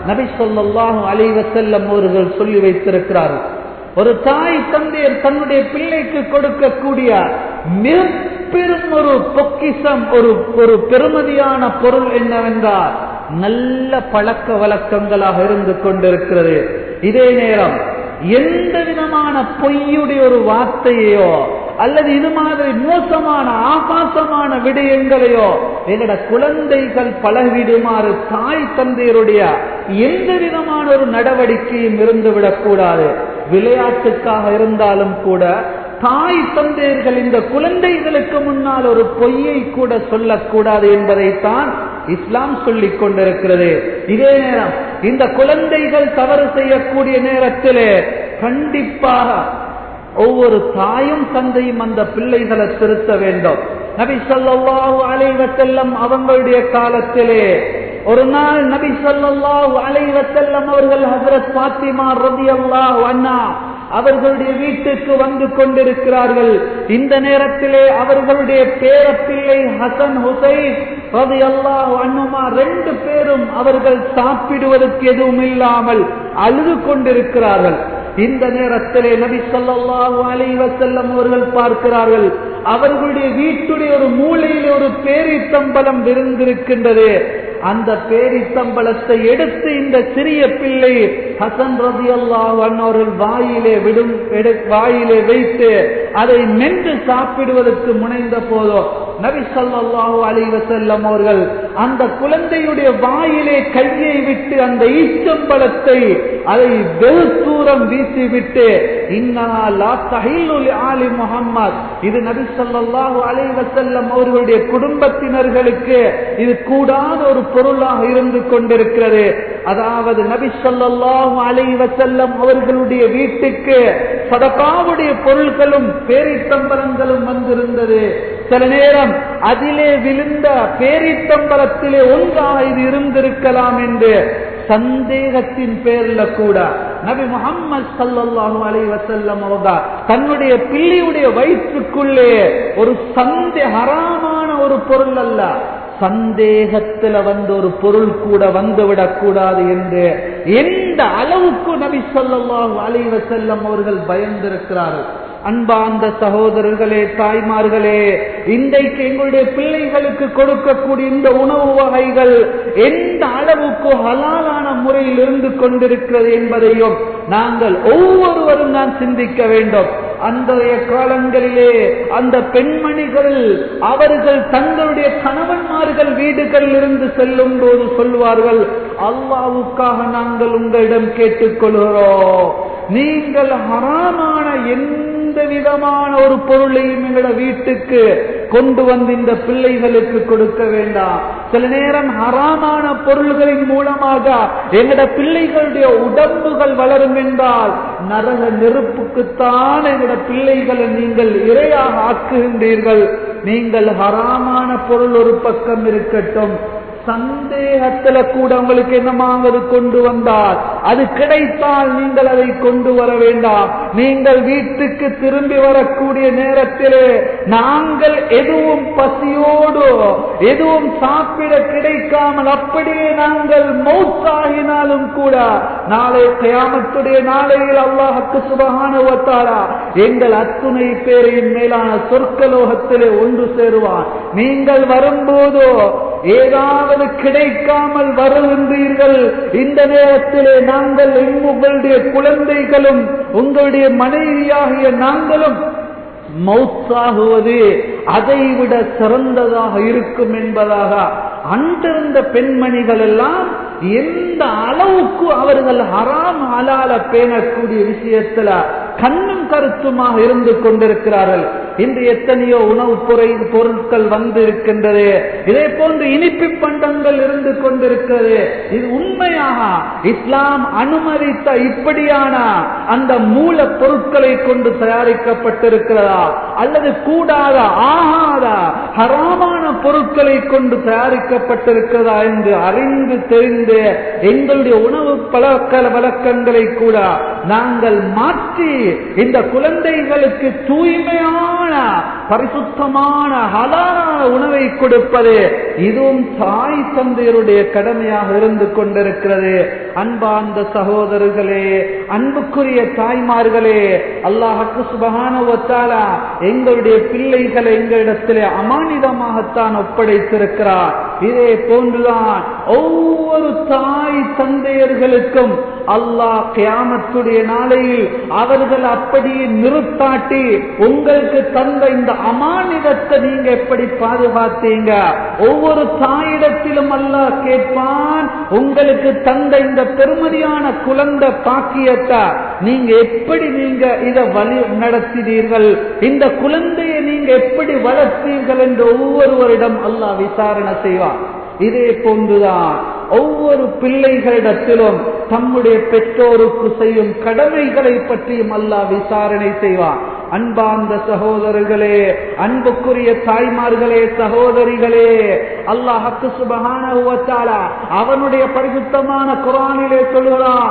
நபி சொல்லாஹு அலைவசல்லம் அவர்கள் சொல்லி வைத்திருக்கிறார்கள் ஒரு தாய் தந்தையர் தன்னுடைய பிள்ளைக்கு கொடுக்கக்கூடிய மிக பெரும் ஒரு பொக்கிசம் ஒரு ஒரு பெருமதியான பொருள் என்னவென்றால் நல்ல பழக்க வழக்கங்களாக இருந்து கொண்டிருக்கிறது இதே நேரம் எந்த விதமான பொய்யுடைய ஒரு வார்த்தையோ அல்லது இது மாதிரி மோசமான ஆபாசமான விடயங்களையோ எங்கட குழந்தைகள் பழகிடுமாறு தாய் தந்தையருடைய எந்த விதமான ஒரு நடவடிக்கையும் இருந்துவிடக் கூடாது விளையாட்டுக்காக இருந்தாலும் கூட தாய் தந்தையர்கள் இந்த குழந்தைகளுக்கு முன்னால் ஒரு பொய்யை கூட சொல்லக்கூடாது என்பதைத்தான் இஸ்லாம் சொல்லிக் கொண்டிருக்கிறது இதே நேரம் இந்த குழந்தைகள் தவறு செய்யக்கூடிய நேரத்திலே கண்டிப்பாக ஒவ்வொரு தாயும் தந்தையும் அந்த பிள்ளைகளை திருத்த வேண்டும் நபி சொல்லாஹு அலைவசல்லம் அவங்களுடைய காலத்திலே ஒரு நாள் நபி சொல்லாஹு அலைவசல்லம் அவர்கள் ஹசரத் பாத்திமா ரதி அல்லாஹ் அண்ணா அவர்களுடைய வீட்டுக்கு வந்து கொண்டிருக்கிறார்கள் இந்த நேரத்திலே அவர்களுடைய பேரப்பிள்ளை ஹசன் ஹுசைன் ரதி அல்லாஹ் அண்ணுமா ரெண்டு பேரும் அவர்கள் சாப்பிடுவதற்கு எதுவும் இல்லாமல் அழுது கொண்டிருக்கிறார்கள் இந்த நேரத்திலே நபி சொல்லாஹு அலைவசல்லம் அவர்கள் பார்க்கிறார்கள் அவர்களுடைய வீட்டுடைய ஒரு மூலையில் ஒரு பேரித்தம்பலம் விருந்திருக்கின்றது அந்த பேரித்தம்பலத்தை எடுத்து இந்த சிறிய பிள்ளை ஹசன் ரதி அல்லாஹ் அவர்கள் வாயிலே விடும் வாயிலே வைத்து அதை மென்று சாப்பிடுவதற்கு முனைந்த போதோ நபி சொல்லாஹு அலைவசல்லம் அவர்கள் அந்த குழந்தையுடைய வாயிலே கையை விட்டு அந்த ஈச்சம்பழத்தை அதை வெகு தூரம் வீசிவிட்டு ஆலி முகம்மது இது நபி சொல்லாஹு அலைவசல்லம் அவர்களுடைய குடும்பத்தினர்களுக்கு இது கூடாத ஒரு பொருளாக இருந்து கொண்டிருக்கிறது அதாவது நபி சொல்லாஹு அலைவசல்லம் அவர்களுடைய வீட்டுக்கு சதகாவுடைய பொருட்களும் பேரித்தம்பரங்களும் வந்திருந்தது சில நேரம் அதிலே விழுந்த பேரித்தம்பரத்திலே ஒன்றாக இது இருந்திருக்கலாம் என்று சந்தேகத்தின் பேர்ல கூட நபி முகம்மது சல்லாஹு அலை வசல்லம் அவங்க தன்னுடைய பிள்ளையுடைய வயிற்றுக்குள்ளே ஒரு சந்தே ஹராமான ஒரு பொருள் அல்ல சந்தேகத்துல வந்த ஒரு பொருள் கூட வந்துவிடக் கூடாது என்று எந்த அளவுக்கு நபி சொல்லாஹு அலை வசல்லம் அவர்கள் பயந்திருக்கிறார்கள் அன்பார்ந்த சகோதரர்களே தாய்மார்களே இன்றைக்கு எங்களுடைய பிள்ளைகளுக்கு கொடுக்கக்கூடிய இந்த உணவு வகைகள் எந்த அளவுக்கு ஹலாலான முறையில் இருந்து கொண்டிருக்கிறது என்பதையும் நாங்கள் ஒவ்வொருவரும் நான் சிந்திக்க வேண்டும் அன்றைய காலங்களிலே அந்த பெண்மணிகள் அவர்கள் தங்களுடைய கணவன்மார்கள் வீடுகளில் இருந்து செல்லும் போது சொல்வார்கள் அல்லாவுக்காக நாங்கள் உங்களிடம் கேட்டுக்கொள்கிறோம் நீங்கள் ஹராமான எந்த விதமான ஒரு பொருளையும் எங்களோட வீட்டுக்கு கொண்டு வந்து இந்த பிள்ளைகளுக்கு கொடுக்க வேண்டாம் சில நேரம் ஹராமான பொருள்களின் மூலமாக எங்களோட பிள்ளைகளுடைய உடம்புகள் வளரும் என்றால் நரக நெருப்புக்குத்தான் எங்களோட பிள்ளைகளை நீங்கள் இரையாக ஆக்குகின்றீர்கள் நீங்கள் ஹராமான பொருள் ஒரு பக்கம் இருக்கட்டும் சந்தேகத்துல கூட உங்களுக்கு என்னமாவது கொண்டு வந்தால் அது கிடைத்தால் நீங்கள் அதை கொண்டு வர வேண்டாம் நீங்கள் வீட்டுக்கு திரும்பி வரக்கூடிய நேரத்திலே நாங்கள் எதுவும் பசியோடு எதுவும் சாப்பிட கிடைக்காமல் அப்படியே நாங்கள் மௌத்தாகினாலும் கூட நாளை கயாமத்துடைய நாளையில் அல்லாஹுக்கு சுபகானுவத்தாரா எங்கள் அத்துணை பேரின் மேலான சொற்கலோகத்திலே ஒன்று சேருவான் நீங்கள் வரும்போதோ ஏதாவது கிடைக்காமல் வருகின்றீர்கள் இந்த நேரத்திலே நாங்கள் உங்களுடைய குழந்தைகளும் உங்களுடைய மனைவியாகிய நாங்களும் மௌத்தாகுவது அதைவிட சிறந்ததாக இருக்கும் என்பதாக அன்றிருந்த பெண்மணிகள் எல்லாம் எந்த அளவுக்கு அவர்கள் ஹராம் ஹலால பேணக்கூடிய விஷயத்துல கண்ணும் கருத்துமாக இருந்து கொண்டிருக்கிறார்கள் இன்று எத்தனையோ உணவுப் பொறை பொருட்கள் வந்து இருக்கின்றது இதே போன்று இனிப்பு பண்டங்கள் இருந்து கொண்டிருக்கிறது இது உண்மையாக இஸ்லாம் அனுமதித்த இப்படியான அந்த மூல பொருட்களை கொண்டு தயாரிக்கப்பட்டிருக்கிறதா அல்லது கூடாத ஆகாத ஹராமான பொருட்களை கொண்டு தயாரிக்கப்பட்டிருக்கிறதா என்று அறிந்து தெரிந்து எங்களுடைய உணவு பழக்க வழக்கங்களை கூட நாங்கள் மாற்றி இந்த குழந்தைகளுக்கு தூய்மையான பரிசுத்தமான ஹலாலான உணவை கொடுப்பது இதுவும் தாய் தந்தையருடைய கடமையாக இருந்து கொண்டிருக்கிறது அன்பார்ந்த சகோதரர்களே அன்புக்குரிய தாய்மார்களே அல்லாஹக்கு சுபகான ஒத்தாலா எங்களுடைய பிள்ளைகளை எங்களிடத்திலே அமானிதமாகத்தான் ஒப்படைத்திருக்கிறார் இதே போன்றுதான் ஒவ்வொரு தாய் தந்தையர்களுக்கும் அல்லாஹ் கியாமத்துடைய நாளையில் அவர்கள் அப்படியே நிறுத்தாட்டி உங்களுக்கு தந்த இந்த அமானிதத்தை நீங்க எப்படி பாதுகாத்தீங்க ஒவ்வொரு தாயிடத்திலும் அல்லாஹ் கேட்பான் உங்களுக்கு தந்த இந்த பெருமதியான குழந்தை பாக்கியத்தை நீங்க எப்படி நீங்க இதை வழி நடத்தினீர்கள் இந்த குழந்தையை நீங்க எப்படி வளர்த்தீர்கள் என்று ஒவ்வொருவரிடம் அல்லாஹ் விசாரணை செய்வான் இதே போன்றுதான் ஒவ்வொரு பிள்ளைகளிடத்திலும் தம்முடைய பெற்றோருக்கு செய்யும் கடமைகளை பற்றியும் அல்லாஹ் விசாரணை செய்வான் அன்பார்ந்த சகோதரர்களே அன்புக்குரிய தாய்மார்களே சகோதரிகளே அல்லாஹக்கு சுபகான அவனுடைய பரிசுத்தமான குரானிலே சொல்கிறான்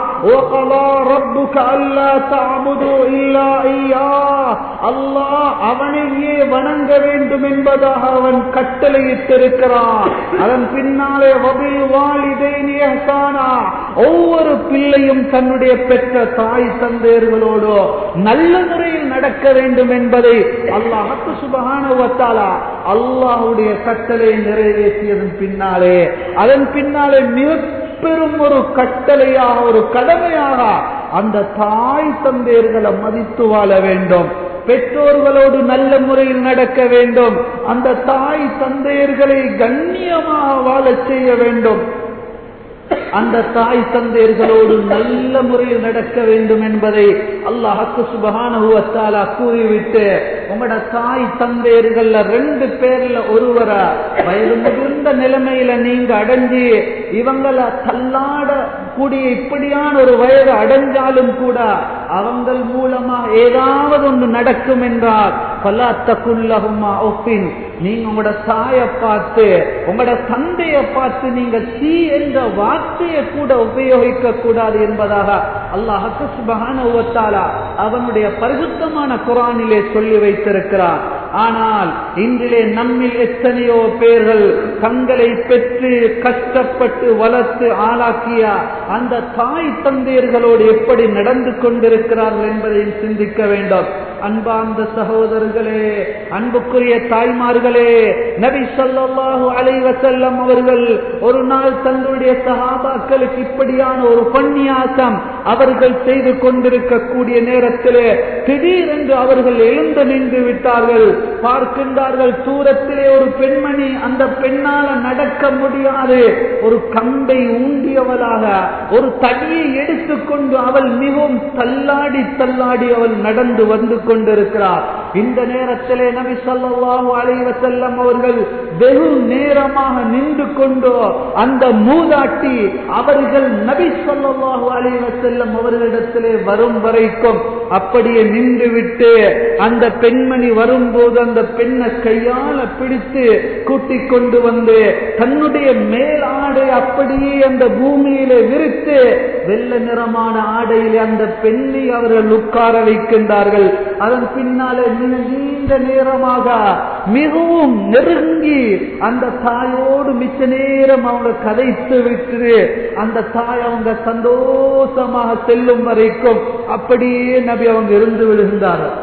அல்லாஹ் அவனையே வணங்க வேண்டும் என்பதாக அவன் கட்டளையிட்டிருக்கிறான் அதன் பின்னாலே வபில் வாலிதைனி இஹ்சானா ஒவ்வொரு பிள்ளையும் தன்னுடைய பெற்ற தாய் தந்தையர்களோடு நல்ல முறையில் நடக்க வேண்டும் என்பதை அல்லாஹத்து சுபகானுவத்தாலா அல்லாஹுடைய கட்டளை நிறைவேற்றியதன் பின்னாலே அதன் பின்னாலே மிக பெரும் ஒரு கட்டளையாக ஒரு கடமையாக அந்த தாய் தந்தையர்களை மதித்து வாழ வேண்டும் பெற்றோர்களோடு நல்ல முறையில் நடக்க வேண்டும் அந்த தாய் தந்தையர்களை கண்ணியமாக வாழச் செய்ய வேண்டும் அந்த தாய் தந்தையர்களோடு நல்ல முறையில் நடக்க வேண்டும் என்பதை அல்லாஹக்கு சுபகானுவத்தாலா கூறிவிட்டு உங்களோட தாய் தந்தையர்கள்ல ரெண்டு பேர்ல ஒருவர வயது முதிர்ந்த நிலைமையில நீங்க அடைஞ்சி இவங்களை தள்ளாட கூடிய இப்படியான ஒரு வயது அடைஞ்சாலும் கூட அவங்கள் மூலமா ஏதாவது ஒன்று நடக்கும் என்றால் பல்லாத்தக்குள்ளகுமா ஒப்பின் நீங்க உங்களோட தாய பார்த்து உங்களோட தந்தைய பார்த்து நீங்க சீ என்ற வார்த்தையை கூட உபயோகிக்க கூடாது என்பதாக அல்லாஹு சுபகான அவனுடைய பரிசுத்தமான குரானிலே சொல்லி வைத்திருக்கிறார் ஆனால் இன்றிலே நம்மில் எத்தனையோ பேர்கள் தங்களை பெற்று கஷ்டப்பட்டு வளர்த்து ஆளாக்கிய அந்த தாய் தந்தையர்களோடு எப்படி நடந்து கொண்டிருக்கிறார்கள் என்பதையும் சிந்திக்க வேண்டும் அன்பார்ந்த சகோதரர்களே அன்புக்குரிய தாய்மார்களே நபி சொல்லாஹு அலைவசல்லம் அவர்கள் ஒரு நாள் தங்களுடைய சகாபாக்களுக்கு இப்படியான ஒரு பன்னியாசம் அவர்கள் செய்து கொண்டிருக்கக்கூடிய நேரத்திலே திடீரென்று அவர்கள் எழுந்து நின்று விட்டார்கள் பார்க்கின்றார்கள் தூரத்திலே ஒரு பெண்மணி அந்த பெண்ணால நடக்க முடியாது ஒரு கம்பை ஊண்டியவளாக ஒரு தடியை எடுத்துக்கொண்டு அவள் மிகவும் தள்ளாடி தள்ளாடி அவள் நடந்து வந்து கொண்டிருக்கிறார் இந்த நேரத்திலே நபி சொல்லாஹு அலைவ செல்லம் அவர்கள் வெகு நேரமாக நின்று கொண்டோ அந்த மூதாட்டி அவர்கள் நபி சொல்லாஹு அலைவ செல்லம் அவர்களிடத்திலே வரும் வரைக்கும் அப்படியே நின்று விட்டு அந்த பெண்மணி வரும்போது அந்த பெண்ணை கையால பிடித்து கூட்டிக் கொண்டு வந்து தன்னுடைய மேல் ஆடை அப்படியே அந்த பூமியிலே விரித்து வெள்ள நிறமான ஆடையிலே அந்த பெண்ணை அவர்கள் உட்கார வைக்கின்றார்கள் அதன் பின்னாலே மிக நீண்ட நேரமாக மிகவும் நெருங்கி அந்த தாயோடு மிச்ச நேரம் அவங்க கதைத்து விட்டு அந்த தாய் அவங்க சந்தோஷமாக செல்லும் வரைக்கும் அப்படியே நபி அவங்க இருந்து விழுகின்றார்கள்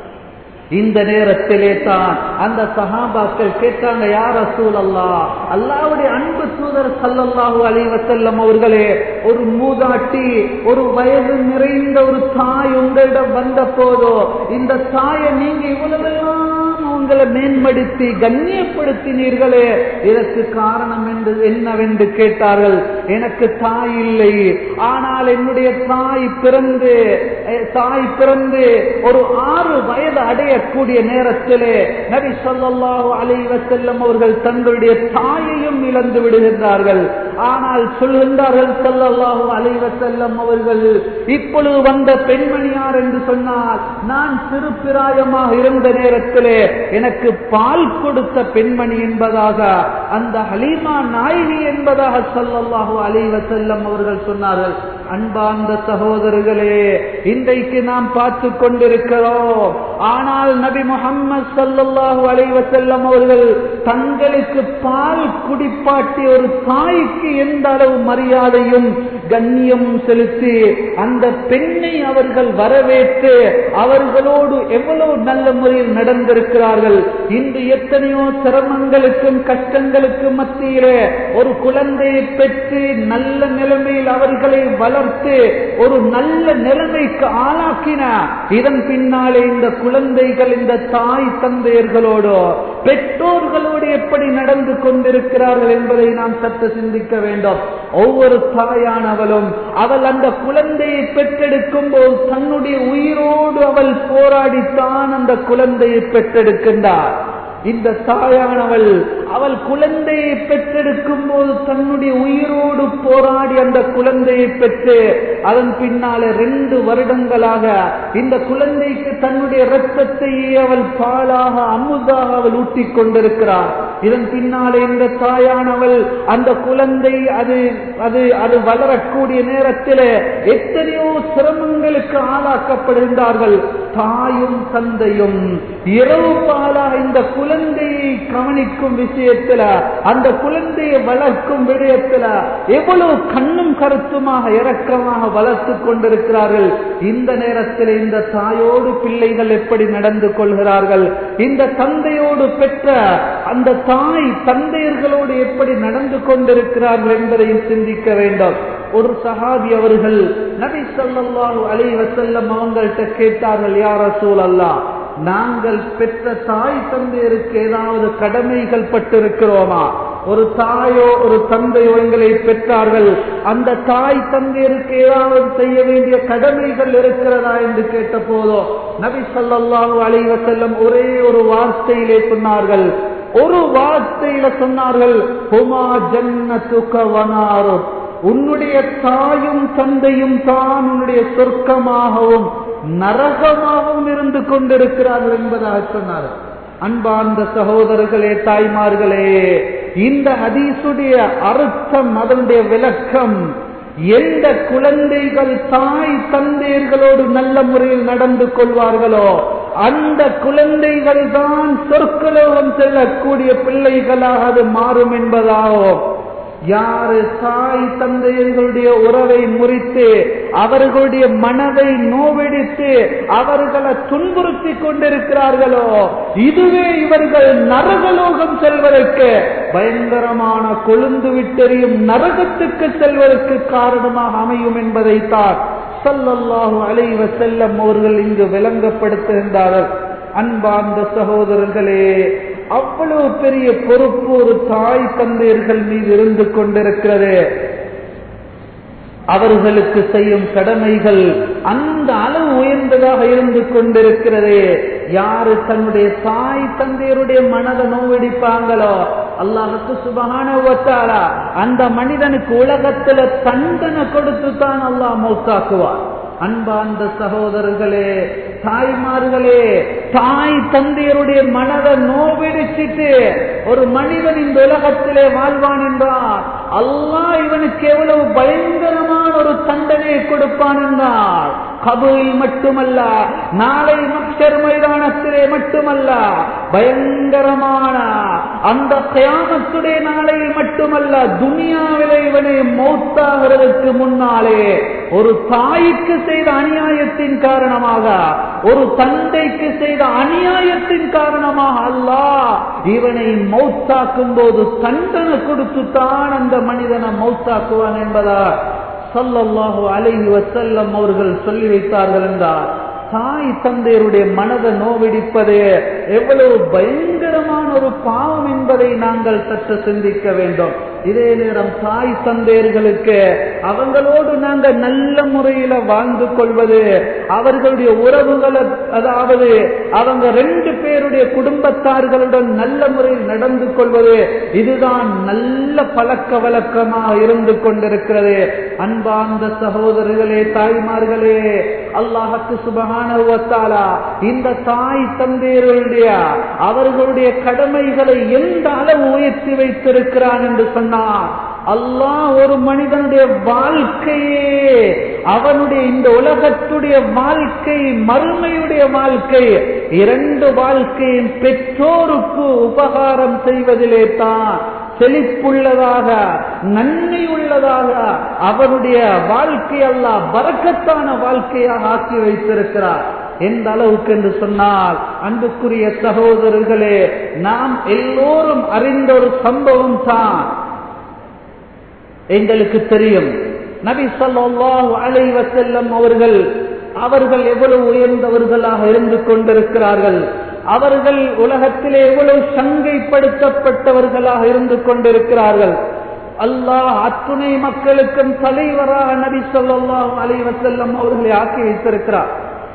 இந்த நேரத்திலே தான் அந்த சஹாபாக்கள் கேட்டாங்க யார் அசூல் அல்லா அல்லாவுடைய அன்பு தூதர் சல்லல்லாஹு அலைவசல்லம் அவர்களே ஒரு மூதாட்டி ஒரு வயது நிறைந்த ஒரு தாய் உங்களிடம் வந்த போதோ இந்த தாயை நீங்க இவ்வளவெல்லாம் உங்களை மேம்படுத்தி கண்ணியப்படுத்தினீர்களே இதற்கு காரணம் என்று என்னவென்று கேட்டார்கள் எனக்கு தாய் இல்லை ஆனால் என்னுடைய தாய் பிறந்து தாய் பிறந்து ஒரு ஆறு வயது அடையக்கூடிய நேரத்திலே நபி சொல்லாஹு அலைவ செல்லம் அவர்கள் தங்களுடைய தாயையும் இழந்து விடுகின்றார்கள் ஆனால் சொல்கின்றார்கள் சொல்லல்லாஹு அலைவ செல்லம் அவர்கள் இப்பொழுது வந்த பெண்மணியார் என்று சொன்னால் நான் சிறு பிராயமாக இருந்த நேரத்திலே எனக்கு பால் கொடுத்த பெண்மணி என்பதாக அந்த ஹலீமா நாயகி என்பதாக சொல்லல்லாஹு அலைவ செல்லம் அவர்கள் சொன்னார்கள் அன்பார்ந்த சகோதரர்களே இன்றைக்கு நாம் பார்த்து கொண்டிருக்கிறோம் ஆனால் நபி முகம்மது சல்லாஹூ அலைவ செல்லம் அவர்கள் தங்களுக்கு பால் குடிப்பாட்டி ஒரு தாய்க்கு எந்த அளவு மரியாதையும் கண்ணியமும் செலுத்தி அந்த பெண்ணை அவர்கள் வரவேற்று அவர்களோடு எவ்வளவு நல்ல முறையில் நடந்திருக்கிறார்கள் இன்று எத்தனையோ சிரமங்களுக்கும் கஷ்டங்களுக்கும் மத்தியிலே ஒரு குழந்தையை பெற்று நல்ல நிலைமையில் அவர்களை வளர்த்து ஒரு நல்ல நிலைமைக்கு ஆளாக்கின இதன் பின்னாலே இந்த குழந்தைகள் இந்த தாய் தந்தையர்களோடு பெற்றோர்களோடு எப்படி நடந்து கொண்டிருக்கிறார்கள் என்பதை நாம் சற்று சிந்திக்க வேண்டும் ஒவ்வொரு தாயானவளும் அவள் அந்த குழந்தையை பெற்றெடுக்கும் போது தன்னுடைய உயிரோடு அவள் போராடித்தான் அந்த குழந்தையை பெற்றெடுக்கின்றார் இந்த தாயானவள் அவள் குழந்தையை பெற்றெடுக்கும் போது தன்னுடைய உயிரோடு போராடி அந்த குழந்தையை பெற்று அதன் பின்னாலே ரெண்டு வருடங்களாக இந்த குழந்தைக்கு தன்னுடைய இரத்தத்தையே அவள் பாலாக அமுதாக அவள் ஊட்டிக் கொண்டிருக்கிறார் இதன் பின்னாலே இந்த தாயானவள் அந்த குழந்தை அது அது அது வளரக்கூடிய நேரத்தில் எத்தனையோ சிரமங்களுக்கு ஆளாக்கப்படுகின்றார்கள் தாயும் தந்தையும் இரவு பாலாக இந்த குழந்தையை கவனிக்கும் விஷயத்துல அந்த குழந்தையை வளர்க்கும் விடயத்துல எவ்வளவு கண்ணும் கருத்துமாக இரக்கமாக வளர்த்து கொண்டிருக்கிறார்கள் இந்த நேரத்தில் இந்த தாயோடு பிள்ளைகள் எப்படி நடந்து கொள்கிறார்கள் இந்த தந்தையோடு பெற்ற அந்த தாய் தந்தையர்களோடு எப்படி நடந்து கொண்டிருக்கிறார்கள் என்பதையும் சிந்திக்க வேண்டும் ஒரு சஹாபி அவர்கள் நபி ஸல்லல்லாஹு அலைஹி வஸல்லம் அவங்கள்ட்ட கேட்டார்கள் யார் ரசூல் அல்லாஹ் நாங்கள் பெற்ற தாய் தந்தையருக்கு ஏதாவது கடமைகள் பட்டிருக்கிறோமா ஒரு தாயோ ஒரு தந்தையோ எங்களை பெற்றார்கள் அந்த தாய் தந்தையருக்கு ஏதாவது செய்ய வேண்டிய கடமைகள் இருக்கிறதா என்று கேட்ட போதோ நபி ஸல்லல்லாஹு அலைஹி வஸல்லம் ஒரே ஒரு வார்த்தையிலே சொன்னார்கள் ஒரு வார்த்தையில சொன்னார்கள் ஹுமா ஜன்னத்துக வனாரு உன்னுடைய தாயும் தந்தையும் தான் உன்னுடைய சொர்க்கமாகவும் நரகமாகவும் இருந்து கொண்டிருக்கிறார்கள் என்பதாக சொன்னார் அன்பார்ந்த சகோதரர்களே தாய்மார்களே இந்த ஹதீசுடைய அர்த்தம் அதனுடைய விளக்கம் எந்த குழந்தைகள் தாய் தந்தையர்களோடு நல்ல முறையில் நடந்து கொள்வார்களோ அந்த குழந்தைகள் தான் சொற்கலோகம் செல்லக்கூடிய பிள்ளைகளாக அது மாறும் என்பதாகும் யாரு தாய் தந்தையர்களுடைய உறவை முறித்து அவர்களுடைய மனதை நோவெடித்து அவர்களை துன்புறுத்தி கொண்டிருக்கிறார்களோ இதுவே இவர்கள் நரகலோகம் செல்வதற்கு பயங்கரமான கொழுந்து விட்டெறியும் நரகத்துக்கு செல்வதற்கு காரணமாக அமையும் என்பதைத்தான் சல்லல்லாஹு அலைவ செல்லம் அவர்கள் இங்கு விளங்கப்படுத்துகின்றார்கள் அன்பார்ந்த சகோதரர்களே அவ்வளவு பெரிய பொறுப்பு ஒரு தாய் தந்தையர்கள் மீது இருந்து கொண்டிருக்கிறது அவர்களுக்கு செய்யும் கடமைகள் அந்த அளவு உயர்ந்ததாக இருந்து கொண்டிருக்கிறது யாரு தன்னுடைய தாய் தந்தையருடைய மனதை நோவடிப்பாங்களோ அல்லாஹுக்கு சுபகான அந்த மனிதனுக்கு உலகத்துல தண்டனை கொடுத்து தான் அல்லாஹ் மௌத்தாக்குவார் அன்பார்ந்த சகோதரர்களே தாய்மார்களே தாய் தந்தையருடைய மனதை நோவிடிச்சிட்டு ஒரு மனிதன் இந்த உலகத்திலே வாழ்வான் என்றார் அல்லாஹ் இவனுக்கு எவ்வளவு பயங்கரமான ஒரு தண்டனையை கொடுப்பான் என்றார் கபூரில் மட்டுமல்ல நாளை மக்சர் மைதானத்திலே மட்டுமல்ல பயங்கரமான அந்த கயாமத்துடைய நாளையில் மட்டுமல்ல துனியாவிலே இவனை மௌத்தாகிறதுக்கு முன்னாலே ஒரு தாய்க்கு செய்த அநியாயத்தின் காரணமாக ஒரு தந்தைக்கு செய்த அநியாயத்தின் காரணமாக அல்லாஹ் இவனை மௌத்தாக்கும் போது தண்டனை கொடுத்துத்தான் அந்த மனிதனை மௌத்தாக்குவான் என்பதா சல்லல்லாஹு அலைஹி வசல்லம் அவர்கள் சொல்லி வைத்தார்கள் என்றார் தாய் தந்தையருடைய மனதை நோவிடிப்பது எவ்வளவு பயங்கரமான ஒரு பாவம் என்பதை நாங்கள் சற்று சிந்திக்க வேண்டும் இதே நேரம் தாய் தந்தையர்களுக்கு அவங்களோடு நாங்கள் நல்ல முறையில வாழ்ந்து கொள்வது அவர்களுடைய உறவுகளை அதாவது அவங்க ரெண்டு பேருடைய குடும்பத்தார்களுடன் நல்ல முறையில் நடந்து கொள்வது இதுதான் நல்ல பழக்க வழக்கமாக இருந்து கொண்டிருக்கிறது அன்பார்ந்த சகோதரர்களே தாய்மார்களே அல்லாஹத்து சுபகான இந்த தாய் தந்தையர்களுடைய அவர்களுடைய கடமைகளை எந்த அளவு உயர்த்தி வைத்திருக்கிறான் என்று சொன்னார் அல்லாஹ் ஒரு மனிதனுடைய வாழ்க்கையே அவனுடைய இந்த உலகத்துடைய வாழ்க்கை மறுமையுடைய வாழ்க்கை இரண்டு வாழ்க்கையும் பெற்றோருக்கு உபகாரம் செய்வதிலே தான் செழிப்புள்ளதாக நன்மை உள்ளதாக அவருடைய வாழ்க்கை அல்லாஹ் பறக்கத்தான வாழ்க்கையாக ஆக்கி வைத்திருக்கிறார் எந்த அளவுக்கு என்று சொன்னால் அன்புக்குரிய சகோதரர்களே நாம் எல்லோரும் அறிந்த ஒரு சம்பவம் தான் எங்களுக்கு தெரியும் நபி ஸல்லல்லாஹு அலைஹி வஸல்லம் அவர்கள் அவர்கள் எவ்வளவு உயர்ந்தவர்களாக இருந்து கொண்டிருக்கிறார்கள் அவர்கள் உலகத்திலே எவ்வளவு சங்கைப்படுத்தப்பட்டவர்களாக இருந்து கொண்டிருக்கிறார்கள் அல்லாஹ் அத்துணை மக்களுக்கும் தலைவராக நபி ஸல்லல்லாஹு அலைஹி வஸல்லம் அவர்களை ஆக்கி வைத்திருக்கிறார்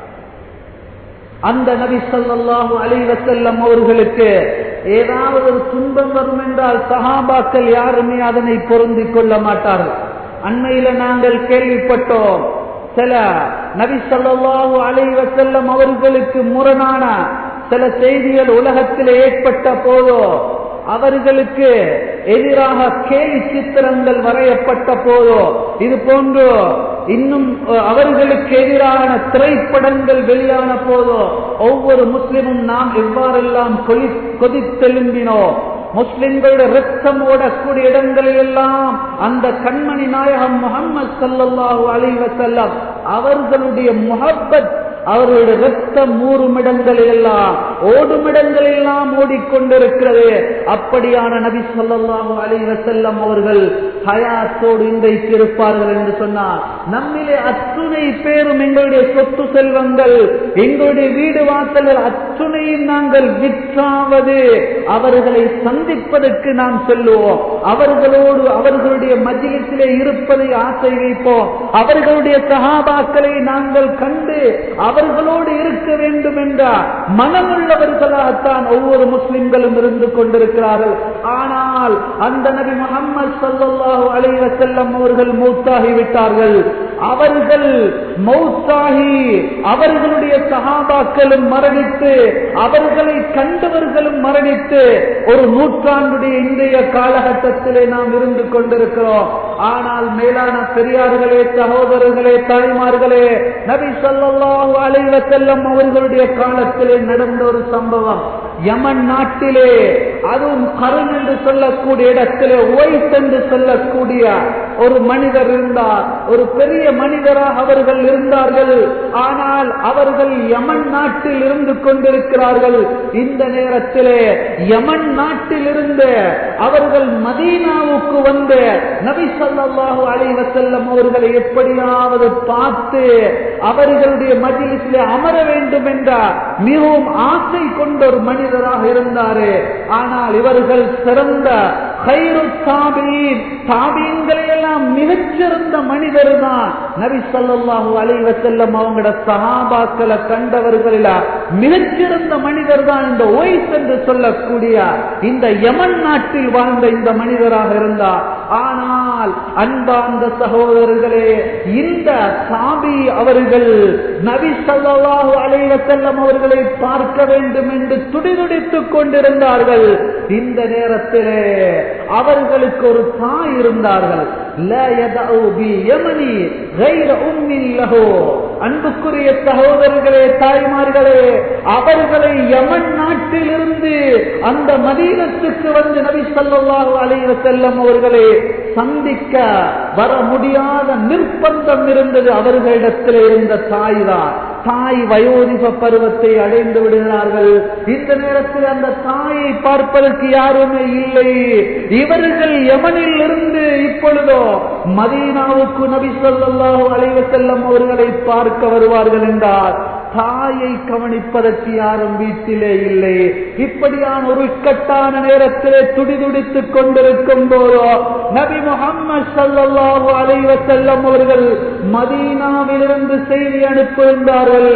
அந்த நபி ஸல்லல்லாஹு அலைஹி வஸல்லம் அவர்களுக்கு ஏதாவது ஒரு துன்பம் வரும் என்றால் சஹாபாக்கள் யாருமே அதனை பொருந்திக் கொள்ள மாட்டார்கள் அண்மையில நாங்கள் கேள்விப்பட்டோம் சில நபி ஸல்லல்லாஹு அலைஹி வஸல்லம் அவர்களுக்கு முரணான சில செய்திகள் உலகத்தில் ஏற்பட்ட போதோ அவர்களுக்கு எதிராக கேலி சித்திரங்கள் வரையப்பட்ட போதோ இது போன்று இன்னும் அவர்களுக்கு எதிரான திரைப்படங்கள் வெளியான போதோ ஒவ்வொரு முஸ்லிமும் நாம் எவ்வாறெல்லாம் கொலி கொதித்தெலும்பினோ முஸ்லிம்களுடைய ரத்தம் ஓடக்கூடிய இடங்களில் எல்லாம் அந்த கண்மணி நாயகம் முகமது சல்லல்லாஹு அலைஹி வஸல்லம் அவர்களுடைய முஹப்பத் அவர்களுடைய ரத்தம் ஊறும் இடங்களில் எல்லாம் ஓடும் இடங்களில் எல்லாம் ஓடிக்கொண்டிருக்கிறது அப்படியான நபி சொல்லல்லாஹு அலைஹி வஸல்லம் அவர்கள் ஹயாத்தோடு இன்றைக்கு இருப்பார்கள் என்று சொன்னார் நம்மிலே அத்துணை பேரும் எங்களுடைய சொத்து செல்வங்கள் எங்களுடைய வீடு வாசல்கள் அத்துணையும் நாங்கள் விற்றாவது அவர்களை சந்திப்பதற்கு நாம் செல்லுவோம் அவர்களோடு அவர்களுடைய மஜிலிசிலே இருப்பதை ஆசை வைப்போம் அவர்களுடைய சகாபாக்களை நாங்கள் கண்டு அவர்களோடு இருக்க வேண்டும் என்ற மனமுள்ளவர்களாகத்தான் ஒவ்வொரு முஸ்லிம்களும் இருந்து கொண்டிருக்கிறார்கள் ஆனால் அந்த நபி முகமது சல்லாஹூ அலைவ செல்லம் அவர்கள் மௌத்தாகி விட்டார்கள் அவர்கள் மௌத்தாகி அவர்களுடைய சகாபாக்களும் மரணித்து அவர்களை கண்டவர்களும் மரணித்து ஒரு நூற்றாண்டுடைய இன்றைய காலகட்டத்திலே நாம் இருந்து கொண்டிருக்கிறோம் ஆனால் மேலான பெரியார்களே சகோதரர்களே தாய்மார்களே நபி சொல்லல்லாஹு அலைவ செல்லம் அவர்களுடைய காலத்திலே நடந்த ஒரு சம்பவம் யமன் நாட்டிலே அதுவும் கருண் என்று சொல்லக்கூடிய இடத்திலே ஒய்ஸ் என்று சொல்லக்கூடிய ஒரு மனிதர் இருந்தார் ஒரு பெரிய மனிதராக அவர்கள் இருந்தார்கள் ஆனால் அவர்கள் யமன் நாட்டில் இருந்து கொண்டிருக்கிறார்கள் இந்த நேரத்திலே யமன் நாட்டில் இருந்து அவர்கள் மதீனாவுக்கு வந்து நபி ஸல்லல்லாஹு அலைஹி வஸல்லம் அவர்களை எப்படியாவது பார்த்து அவர்களுடைய மஜ்லிஸிலே அமர வேண்டும் என்ற மிகவும் ஆசை கொண்ட ஒரு மனிதராக இருந்தாரு ஆனால் இவர்கள் சிறந்த கைரு தாபீன் தாபீன்களை எல்லாம் மிகச்சிறந்த மனிதர் தான் நபி ஸல்லல்லாஹு அலைஹி வஸல்லம் அவங்களோட சஹாபாக்களை கண்டவர்களில மிகச்சிறந்த மனிதர் தான் இந்த ஒய்ஸ் என்று சொல்லக்கூடிய இந்த யமன் நாட்டில் வாழ்ந்த இந்த மனிதராக இருந்தார் ஆனால் அன்பார்ந்த சகோதரர்களே இந்த சாபி அவர்கள் நபி ஸல்லல்லாஹு அலைஹி வஸல்லம் அவர்களை பார்க்க வேண்டும் என்று துடிதுடித்துக் கொண்டிருந்தார்கள் இந்த நேரத்திலே அவர்களுக்கு ஒரு தாய் இருந்தார்கள் لا يدعو بيمني غير أم له அன்புக்குரிய சகோதரர்களே தாய்மார்களே அவர்களை யமன் நாட்டிலிருந்து அந்த மதீனத்துக்கு வந்து நபி ஸல்லல்லாஹு அலைஹி வஸல்லம் அவர்களை சந்திக்க வர முடியாத நிர்பந்தம் இருந்தது அவர்களிடத்தில் இருந்த தாய் தான் தாய் வயோதிப பருவத்தை அடைந்து விடுகிறார்கள் இந்த நேரத்தில் அந்த தாயை பார்ப்பதற்கு யாருமே இல்லை இவர்கள் யமனில் இருந்து இப்பொழுதோ மதீனாவுக்கு நபி ஸல்லல்லாஹு அலைஹி வஸல்லம் அவர்களை பார்க்க வருவார்கள் என்றார் தாயை கவனிப்பதற்கு யாரும் வீட்டிலே இல்லை இப்படியான ஒரு இக்கட்டான நேரத்திலே துடிதுடித்துக் கொண்டிருக்கும் போதோ நபி முகம்மது ஸல்லல்லாஹு அலைஹி வஸல்லம் அவர்கள் மதீனாவிலிருந்து செய்தி அனுப்புகின்றார்கள்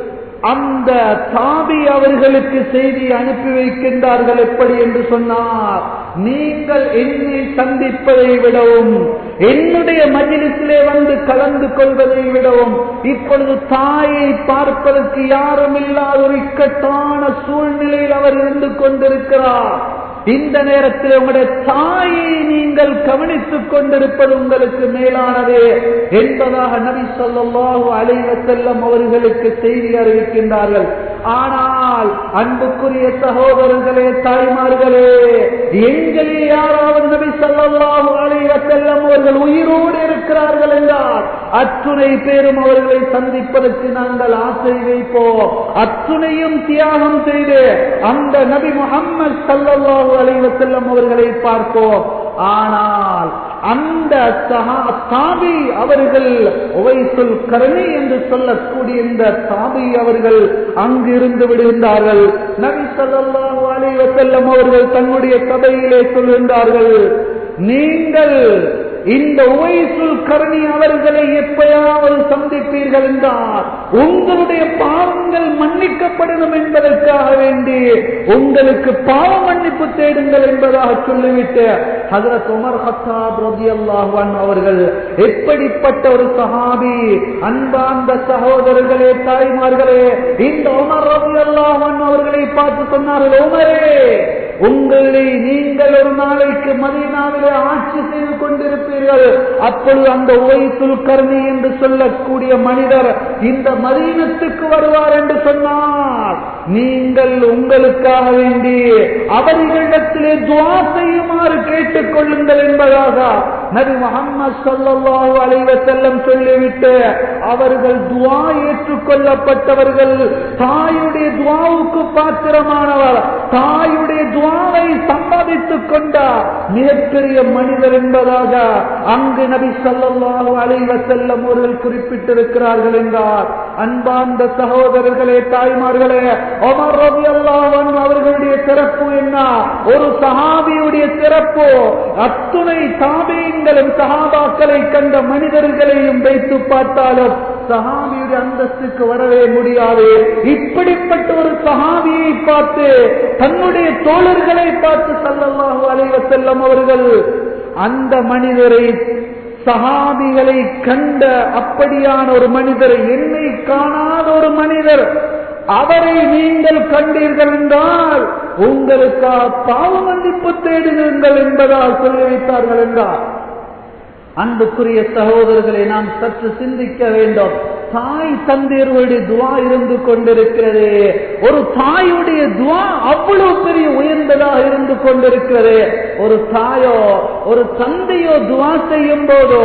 அந்த தாபி அவர்களுக்கு செய்தி அனுப்பி வைக்கின்றார்கள் எப்படி என்று சொன்னார் நீங்கள் என்னை சந்திப்பதை விடவும் என்னுடைய மஜிலிசிலே வந்து கலந்து கொள்வதை விடவும் இப்பொழுது தாயை பார்ப்பதற்கு யாரும் இல்லாத ஒரு இக்கட்டான சூழ்நிலையில் அவர் இருந்து கொண்டிருக்கிறார் இந்த நேரத்தில் உங்களுடைய தாயை நீங்கள் கவனித்துக் கொண்டிருப்பது உங்களுக்கு மேலானது என்பதாக நபி ஸல்லல்லாஹு அலைஹி வஸல்லம் அவர்களுக்கு செய்தி அறிவிக்கின்றார்கள் ஆனால் அன்புக்குரிய சகோதரர்களே தாய்மார்களே எங்களே யாராவது நபி ஸல்லல்லாஹு அலைஹி வஸல்லம் அவர்கள் உயிரோடு இருக்கிறார்கள் என்றால் அத்துணை பேரும் அவர்களை சந்திப்பதற்கு நாங்கள் ஆசை வைப்போம் அத்துணையும் தியாகம் செய்து அந்த நபி முகம்மது ஸல்லல்லாஹு அலைஹி வஸல்லம் அவர்களை பார்ப்போம் ஆனால் அந்த சஹா- தாபி அவர்கள் உவைசுல் கருணை என்று சொல்லக்கூடிய இந்த தாபி அவர்கள் அங்கு இருந்து விடுகின்றார்கள் நபி ஸல்லல்லாஹு அலைஹி வஸல்லம் அவர்கள் தன்னுடைய சபையிலே சொல்கின்றார்கள் நீங்கள் இந்த உவைசுல் கருணி அவர்களை எப்பயாவது சந்திப்பீர்கள் என்றால் உங்களுடைய பாவங்கள் மன்னிக்கப்படணும் என்பதற்காக வேண்டி உங்களுக்கு பாவ மன்னிப்பு தேடுங்கள் என்பதாக சொல்லிவிட்டு ஹஜரத் உமர் ஹத்தாப் ரலியல்லாஹு அன்ஹு அவர்கள் எப்படிப்பட்ட ஒரு சஹாபி அன்பார்ந்த சகோதரர்களே தாய்மார்களே இந்த உமர் ரலியல்லாஹு அன்ஹு அவர்களை பார்த்து சொன்னார்கள் உமரே உங்களை நீங்கள் ஒரு நாளைக்கு மதீனாவிலே ஆட்சி செய்து கொண்டிருப்பீர்கள் அப்பொழுது அந்த ஓய்சுல் கர்ணி என்று சொல்லக்கூடிய மனிதர் இந்த மதீனத்துக்கு வருவார் என்று சொன்னார் நீங்கள் உங்களுக்காக வேண்டி அவர்களிடத்திலே துவா செய்யுமாறு கேட்டுக் கொள்ளுங்கள் என்பதாக நபி முகமது ஸல்லல்லாஹு அலைஹி வஸல்லம் சொல்லிவிட்டு அவர்கள் துவா ஏற்றுக்கொள்ளப்பட்டவர்கள் தாயுடைய துவாவுக்கு பாத்திரமானவர் தாயுடைய துவாவை சம்பாதித்துக் கொண்ட மிகப்பெரிய மனிதர் என்பதாக அங்கு நபி ஸல்லல்லாஹு அலைஹி வஸல்லம் அவர்கள் குறிப்பிட்டிருக்கிறார்கள் என்றார் அன்பார்ந்த சகோதரர்களே தாய்மார்களே உமர் ரலியல்லாஹு அன்ஹு அவர்களுடைய சிறப்பு என்ன ஒரு சஹாபியுடைய சிறப்பு அத்துணை தாபீன்களும் சஹாபாக்களை கண்ட மனிதர்களையும் வைத்து பார்த்தாலும் சஹாபியுடைய அந்தஸ்துக்கு வரவே முடியாது இப்படிப்பட்ட ஒரு சஹாபியை பார்த்து தன்னுடைய தோழர்களை பார்த்து ஸல்லல்லாஹு அலைஹி வஸல்லம் அவர்கள் அந்த மனிதரை சஹாபிகளை கண்ட அப்படியான ஒரு மனிதர் என்னை காணாத ஒரு மனிதர் அவரை நீங்கள் கண்டீர்கள் என்றால் உங்களுக்கு பாவ மன்னிப்பு தேடுங்கள் என்பதால் சொல்லி வைத்தார்கள் என்றார் அன்புக்குரிய சகோதரர்களை நாம் சற்று சிந்திக்க வேண்டும் தாய் தந்தையர்களுடைய துவா இருந்து கொண்டிருக்கிறது ஒரு தாயுடைய துவா அவ்வளவு பெரிய உயர்ந்ததாக இருந்து கொண்டிருக்கிறது ஒரு தாயோ ஒரு தந்தையோ துவா செய்யும் போதோ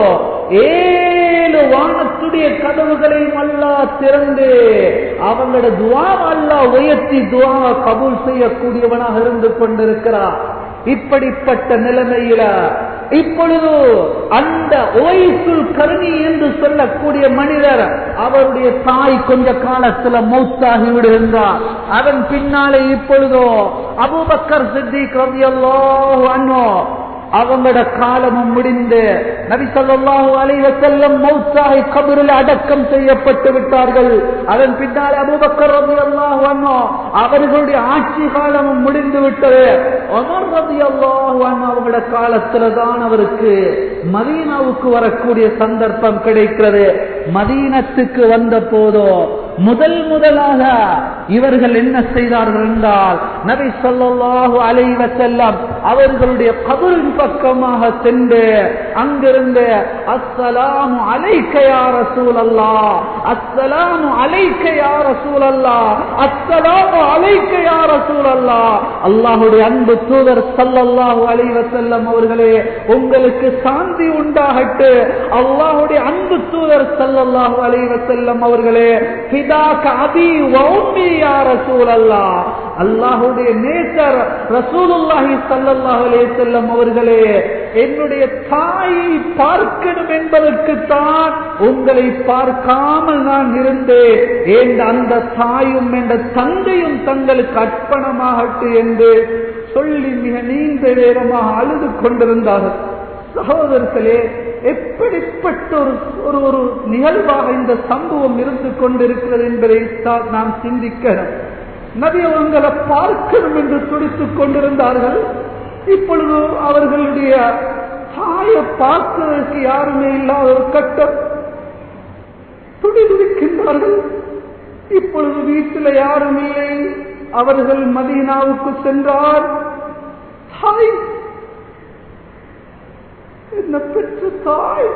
ஏழு வானத்துடைய கதவுகளையும் அல்லா திறந்து அவங்களோட துவா அல்லா உயர்த்தி துவா கபூல் செய்யக்கூடியவனாக இருந்து கொண்டிருக்கிறார் இப்படிப்பட்ட நிலைமையில இப்பொழுது அந்த ஓய்சுல் கருணி என்று சொல்லக்கூடிய மனிதர் அவருடைய தாய் கொஞ்ச காலத்துல மௌத்தாகி விடுகின்றார் அதன் பின்னாலே இப்பொழுதோ அபூபக்கர் சித்திக் ரலியல்லாஹு அன்ஹு அவங்களோட காலமும் முடிந்து நபி ஸல்லல்லாஹு அலைஹி வஸல்லம் மௌத்தாகி கபரில் அடக்கம் செய்யப்பட்டு விட்டார்கள் அதன் பின்னால் அபூபக்கர் ரலியல்லாஹு அன்ஹு அவர்களுடைய ஆட்சி காலமும் முடிந்து விட்டது உமர் ரலியல்லாஹு அன்ஹு அவங்களோட காலத்துல தான் அவருக்கு மதீனாவுக்கு வரக்கூடிய சந்தர்ப்பம் கிடைக்கிறது மதீனத்துக்கு வந்த போதோ முதல் முதலாக இவர்கள் என்ன செய்தார்கள் என்றால் நபி ஸல்லல்லாஹு அலைஹி வஸல்லம் அவர்களுடைய கபரின் பக்கமாக சென்று அங்கிருந்து அஸ்ஸலாமு அலைக்க யா ரசூலல்லாஹ் அஸ்ஸலாமு அலைக்க யா ரசூலல்லாஹ் அஸ்ஸலாமு அலைக்க யா ரசூலல்லாஹ் அல்லாஹ்வுடைய அன்பு தூதர் ஸல்லல்லாஹு அலைஹி வஸல்லம் அவர்களே உங்களுக்கு சாந்தி உண்டாகட்டு அல்லாஹ்வுடைய அன்பு தூதர் ஸல்லல்லாஹு அலைஹி வஸல்லம் அவர்களே ஃபிதாக அபி வ உம்மி யா ரசூலல்லாஹ் அல்லாஹ்வுடைய நேசர் ரசூலுல்லாஹி ஸல்லல்லாஹு அலைஹி வஸல்லம் அவர்களே என்னுடைய தாயை பார்க்கணும் என்பதற்கு தான் உங்களை பார்க்காமல் நான் இருந்தேன் ஏன் அந்த தாயும் என்ற தந்தையும் தங்களுக்கு அர்ப்பணமாகட்டு என்று சொல்லி மிக நீண்ட நேரமாக அழுது கொண்டிருந்தார்கள் சகோதரர்களே எப்படிப்பட்ட ஒரு ஒரு ஒரு நிகழ்வாக இந்த சம்பவம் இருந்து கொண்டிருக்கிறது என்பதை தான் நாம் சிந்திக்கணும் நபி அவங்களை பார்க்கணும் என்று துடித்துக் கொண்டிருந்தார்கள் இப்பொழுது அவர்களுடைய தாயை பார்ப்பதற்கு யாருமே இல்லாத ஒரு கட்டம் துடி துடிக்கின்றார்கள் இப்பொழுது வீட்டில் யாரும் இல்லை அவர்கள் மதீனாவுக்கு சென்றார் தாய் என்ன பெற்ற தாய்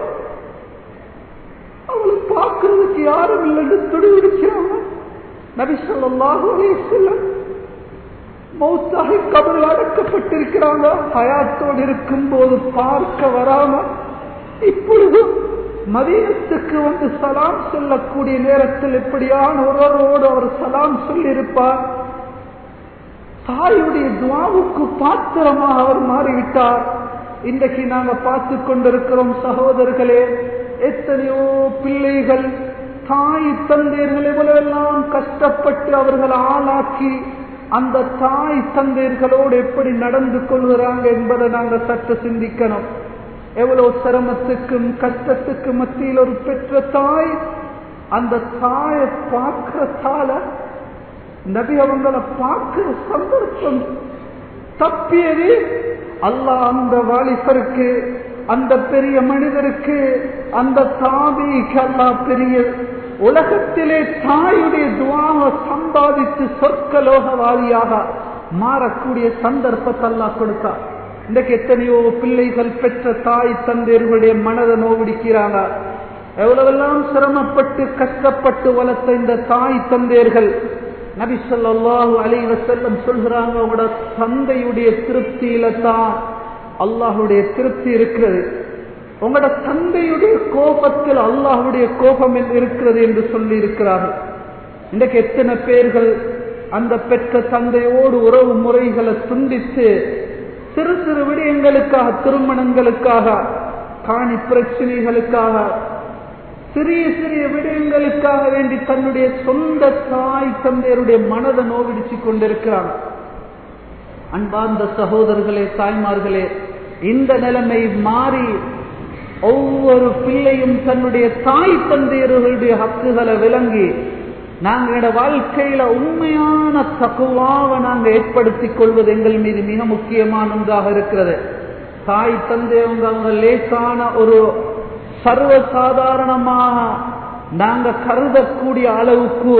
அவளை பார்க்கறதுக்கு யாரும் இல்லைன்னு துடிவிடிக்கிறாங்க நபி ஸல்லல்லாஹு அலைஹி வஸல்லம் மௌத்தாகி கபரில் அடக்கப்பட்டிருக்கிறாங்க ஹயாத்தோடு இருக்கும்போது பார்க்க வராம இப்பொழுது மதீனத்துக்கு வந்து சலாம் சொல்லக்கூடிய நேரத்தில் எப்படியான ஒருவரோடு அவர் சலாம் சொல்லியிருப்பார் தாயுடைய துவாவுக்கு பாத்திரமாக அவர் மாறிவிட்டார் இன்றைக்கு நாங்க பார்த்து கொண்டிருக்கிறோம் சகோதரர்களே எத்தனையோ பிள்ளைகள் தாய் தந்தையர்கள் எவ்வளவெல்லாம் கஷ்டப்பட்டு அவர்கள் ஆளாக்கி அந்த தாய் தந்தையர்களோடு எப்படி நடந்து கொள்கிறாங்க என்பதை நாங்க சற்று சிந்திக்கணும் எவ்வளவு சிரமத்துக்கும் கஷ்டத்துக்கும் மத்தியில் ஒரு பெற்ற தாய் அந்த தாயை பார்க்கறதால நபி அவங்களை பார்க்கிற சந்தர்ப்பம் தப்பியது அல்லாஹ் அந்த வாலிபருக்கு அந்த பெரிய மனிதருக்கு அந்த தாபிக்கு அல்லாஹ் பெரிய உலகத்திலே தாயுடைய துவாவை சம்பாதித்து சொர்க்கலோகவாதியாக மாறக்கூடிய சந்தர்ப்பத்தை அல்லாஹ் கொடுத்தார் இன்றைக்கு எத்தனையோ பிள்ளைகள் பெற்ற தாய் தந்தையர்களுடைய மனதை நோவிடிக்கிறாங்க எவ்வளவெல்லாம் சிரமப்பட்டு கஷ்டப்பட்டு வளர்த்த இந்த தாய் தந்தையர்கள் நபி ஸல்லல்லாஹு அலைஹி வஸல்லம் சொல்றாங்க உங்களோட தந்தையுடைய திருப்தியில தான் அல்லாஹ்வுடைய திருப்தி இருக்கிறது உங்களோட தந்தையுடைய கோபத்தில் அல்லாஹ்வுடைய கோபம் இருக்கிறது என்று சொல்லி இருக்கிறார்கள் இன்றைக்கு எத்தனை பேர்கள் அந்த பெற்ற தந்தையோடு உறவு முறைகளை துண்டித்து சிறு சிறு விடயங்களுக்காக திருமணங்களுக்காக காணி பிரச்சனைகளுக்காக சிறிய சிறிய விடயங்களுக்காக வேண்டி தன்னுடைய சொந்த தாய் தந்தையருடைய மனதை நோவிடிச்சு கொண்டிருக்கிறார் அன்பார்ந்த சகோதரர்களே தாய்மார்களே இந்த நிலைமை மாறி ஒவ்வொரு பிள்ளையும் தன்னுடைய தாய் தந்தையர்களுடைய ஹக்குகளை விளங்கி நாங்களோட வாழ்க்கையில உண்மையான தகுவாவை நாங்க ஏற்படுத்திக் கொள்வது எங்கள் மீது மிக முக்கியமான ஒன்றாக இருக்கிறது தாய் தந்தை அவங்க அவங்க லேசான ஒரு சர்வசாதாரணமாக நாங்க கருதக்கூடிய அளவுக்கு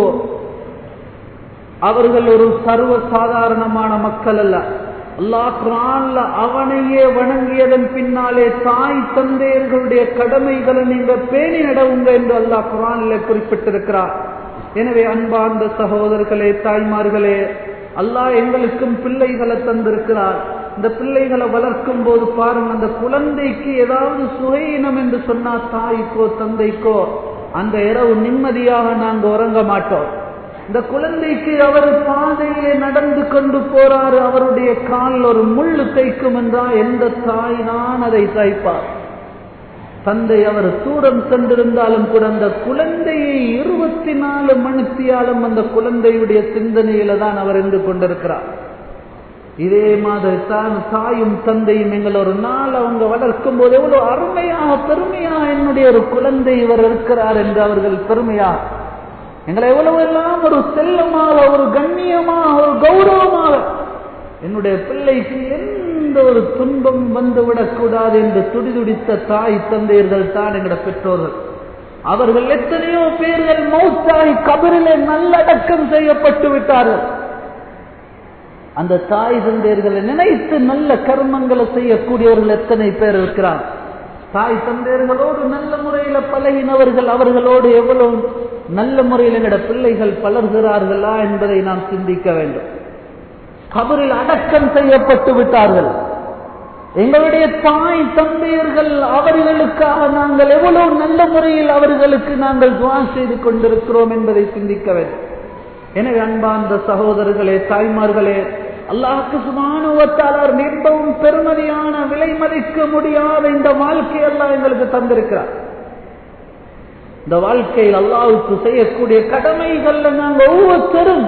அவர்கள் ஒரு சர்வ சாதாரணமான மக்கள் அல்ல அல்லாஹ் குரான்ல அவனையே வணங்கியதன் பின்னாலே தாய் தந்தையர்களுடைய கடமைகளை நீங்க பேணி நடவுங்க என்று அல்லாஹ் குரான்ல குறிப்பிட்டிருக்கிறார் எனவே அன்பார்ந்த சகோதரர்களே தாய்மார்களே அல்லாஹ் எங்களுக்கும் பிள்ளைகளை தந்திருக்கிறார் இந்த பிள்ளைகளை வளர்க்கும் போது பாருங்க அந்த குழந்தைக்கு ஏதாவது சுகையினம் என்று சொன்னா தாய்க்கோ தந்தைக்கோ அந்த இரவு நிம்மதியாக நாங்க உறங்க மாட்டோம் இந்த குழந்தைக்கு அவர் பாதையிலே நடந்து கொண்டு போறாரு அவருடைய காலில் ஒரு முள்ளு தைக்கும் என்றால் எந்த தாய் தான் அதை தைப்பார் தந்தை அவர் தூரம் சென்றிருந்தாலும் கூட அந்த குழந்தையை இருபத்தி நாலு மணித்தியாலும் அந்த குழந்தையுடைய சிந்தனையில தான் அவர் இருந்து கொண்டிருக்கிறார் இதே மாதிரி தான் தாயும் தந்தையும் எங்கள் ஒரு நாள் அவங்க வளர்க்கும் போது எவ்வளவு அருமையாக பெருமையாக என்னுடைய ஒரு குழந்தை இவர் இருக்கிறார் என்று அவர்கள் பெருமையாக எங்களை எவ்வளவு எல்லாம் ஒரு செல்லமாக ஒரு கண்ணியமாக ஒரு கௌரவமாக என்னுடைய பிள்ளைக்கு எந்த ஒரு துன்பம் வந்து விடக்கூடாது என்று துடிதுடித்த தாய் தந்தையர்கள் தான் எங்களோட பெற்றோர்கள் அவர்கள் எத்தனையோ பேர்கள் மௌத்தாய் கபரிலே நல்லடக்கம் செய்யப்பட்டு விட்டார்கள் அந்த தாய் தந்தையர்களை நினைத்து நல்ல கர்மங்களை செய்யக்கூடியவர்கள் எத்தனை பேர் இருக்கிறார் தாய் தந்தையர்களோடு நல்ல முறையில பழகினவர்கள் அவர்களோடு எவ்வளவு நல்ல முறையில் எங்கட பிள்ளைகள் பலர்கிறார்களா என்பதை நாம் சிந்திக்க வேண்டும் கபரில் அடக்கம் செய்யப்பட்டு விட்டார்கள் எங்களுடைய தாய் தந்தையர்கள் அவர்களுக்காக நாங்கள் எவ்வளவு நல்ல முறையில் அவர்களுக்கு நாங்கள் துவா செய்து கொண்டிருக்கிறோம் என்பதை சிந்திக்க வேண்டும் எனவே அன்பார்ந்த சகோதரர்களே தாய்மார்களே அல்லாஹுக்கு சுமானுவத்தாளர் மிகவும் பெருமதியான விலை மதிக்க முடியாத இந்த வாழ்க்கை எல்லாம் எங்களுக்கு தந்திருக்கிறார் இந்த வாழ்க்கையில் அல்லாவுக்கு செய்யக்கூடிய கடமைகள்ல நாங்க ஒவ்வொருத்தரும்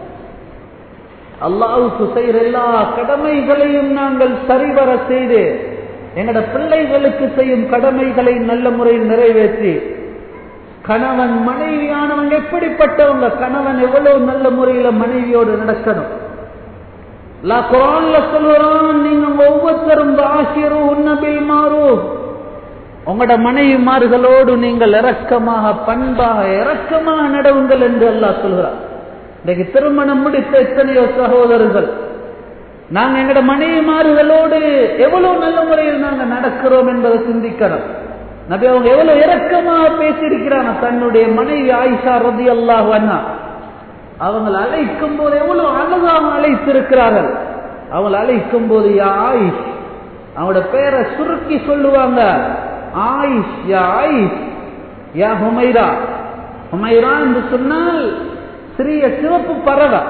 அல்லாவுக்கு செய்கிற எல்லா கடமைகளையும் நாங்கள் சரிவர செய்து எங்கட பிள்ளைகளுக்கு செய்யும் கடமைகளை நல்ல முறையில் நிறைவேற்றி கணவன் மனைவியானவங்க எப்படிப்பட்டவங்க கணவன் எவ்வளவு நல்ல முறையில மனைவியோடு நடக்கணும் குரான்ல சொல்லுறான் நீங்க ஒவ்வொருத்தரும் ஆசிரியரும் உன்னபில் மாறும் உங்களோட மனைவிமார்களோடு நீங்கள் இறக்கமாக பண்பாக இறக்கமாக நடவுங்கள் என்று அல்லாஹ் சொல்கிறார் இன்றைக்கு திருமணம் முடித்த எத்தனையோ சகோதரர்கள் நாங்க எங்கட மனைவிமார்களோடு எவ்வளவு நல்ல முறையில் நாங்க நடக்கிறோம் என்பதை சிந்திக்கிறோம் நபி அவங்க எவ்வளவு இரக்கமாக பேசியிருக்கிறாங்க தன்னுடைய மனைவி ஆயிஷா ரதி அல்லாஹ் அண்ணா அவங்க அழைக்கும் போது எவ்வளவு அழகாக அழைத்திருக்கிறார்கள் அவங்க அழைக்கும் போது யா ஆயிஷ் அவங்களோட பேரை சுருக்கி சொல்லுவாங்க ஆயிஷ் யா ஆயிஷ் யா ஹுமைரா ஹுமைரா என்று சொன்னால் சிறிய சிவப்பு பறவை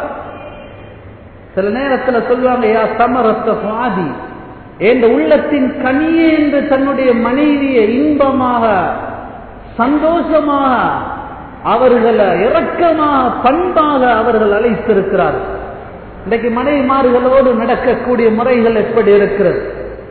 சில நேரத்தில் சொல்லுவாங்க யா சமரத்த சுவாதி என்ற உள்ளத்தின் கனியே என்று தன்னுடைய மனைவியை இன்பமாக சந்தோஷமாக அவர்களை இரக்கமாக பண்பாக அவர்கள் அழைத்திருக்கிறார்கள் இன்றைக்கு மனைவிமார்களோடு நடக்கக்கூடிய முறைகள் எப்படி இருக்கிறது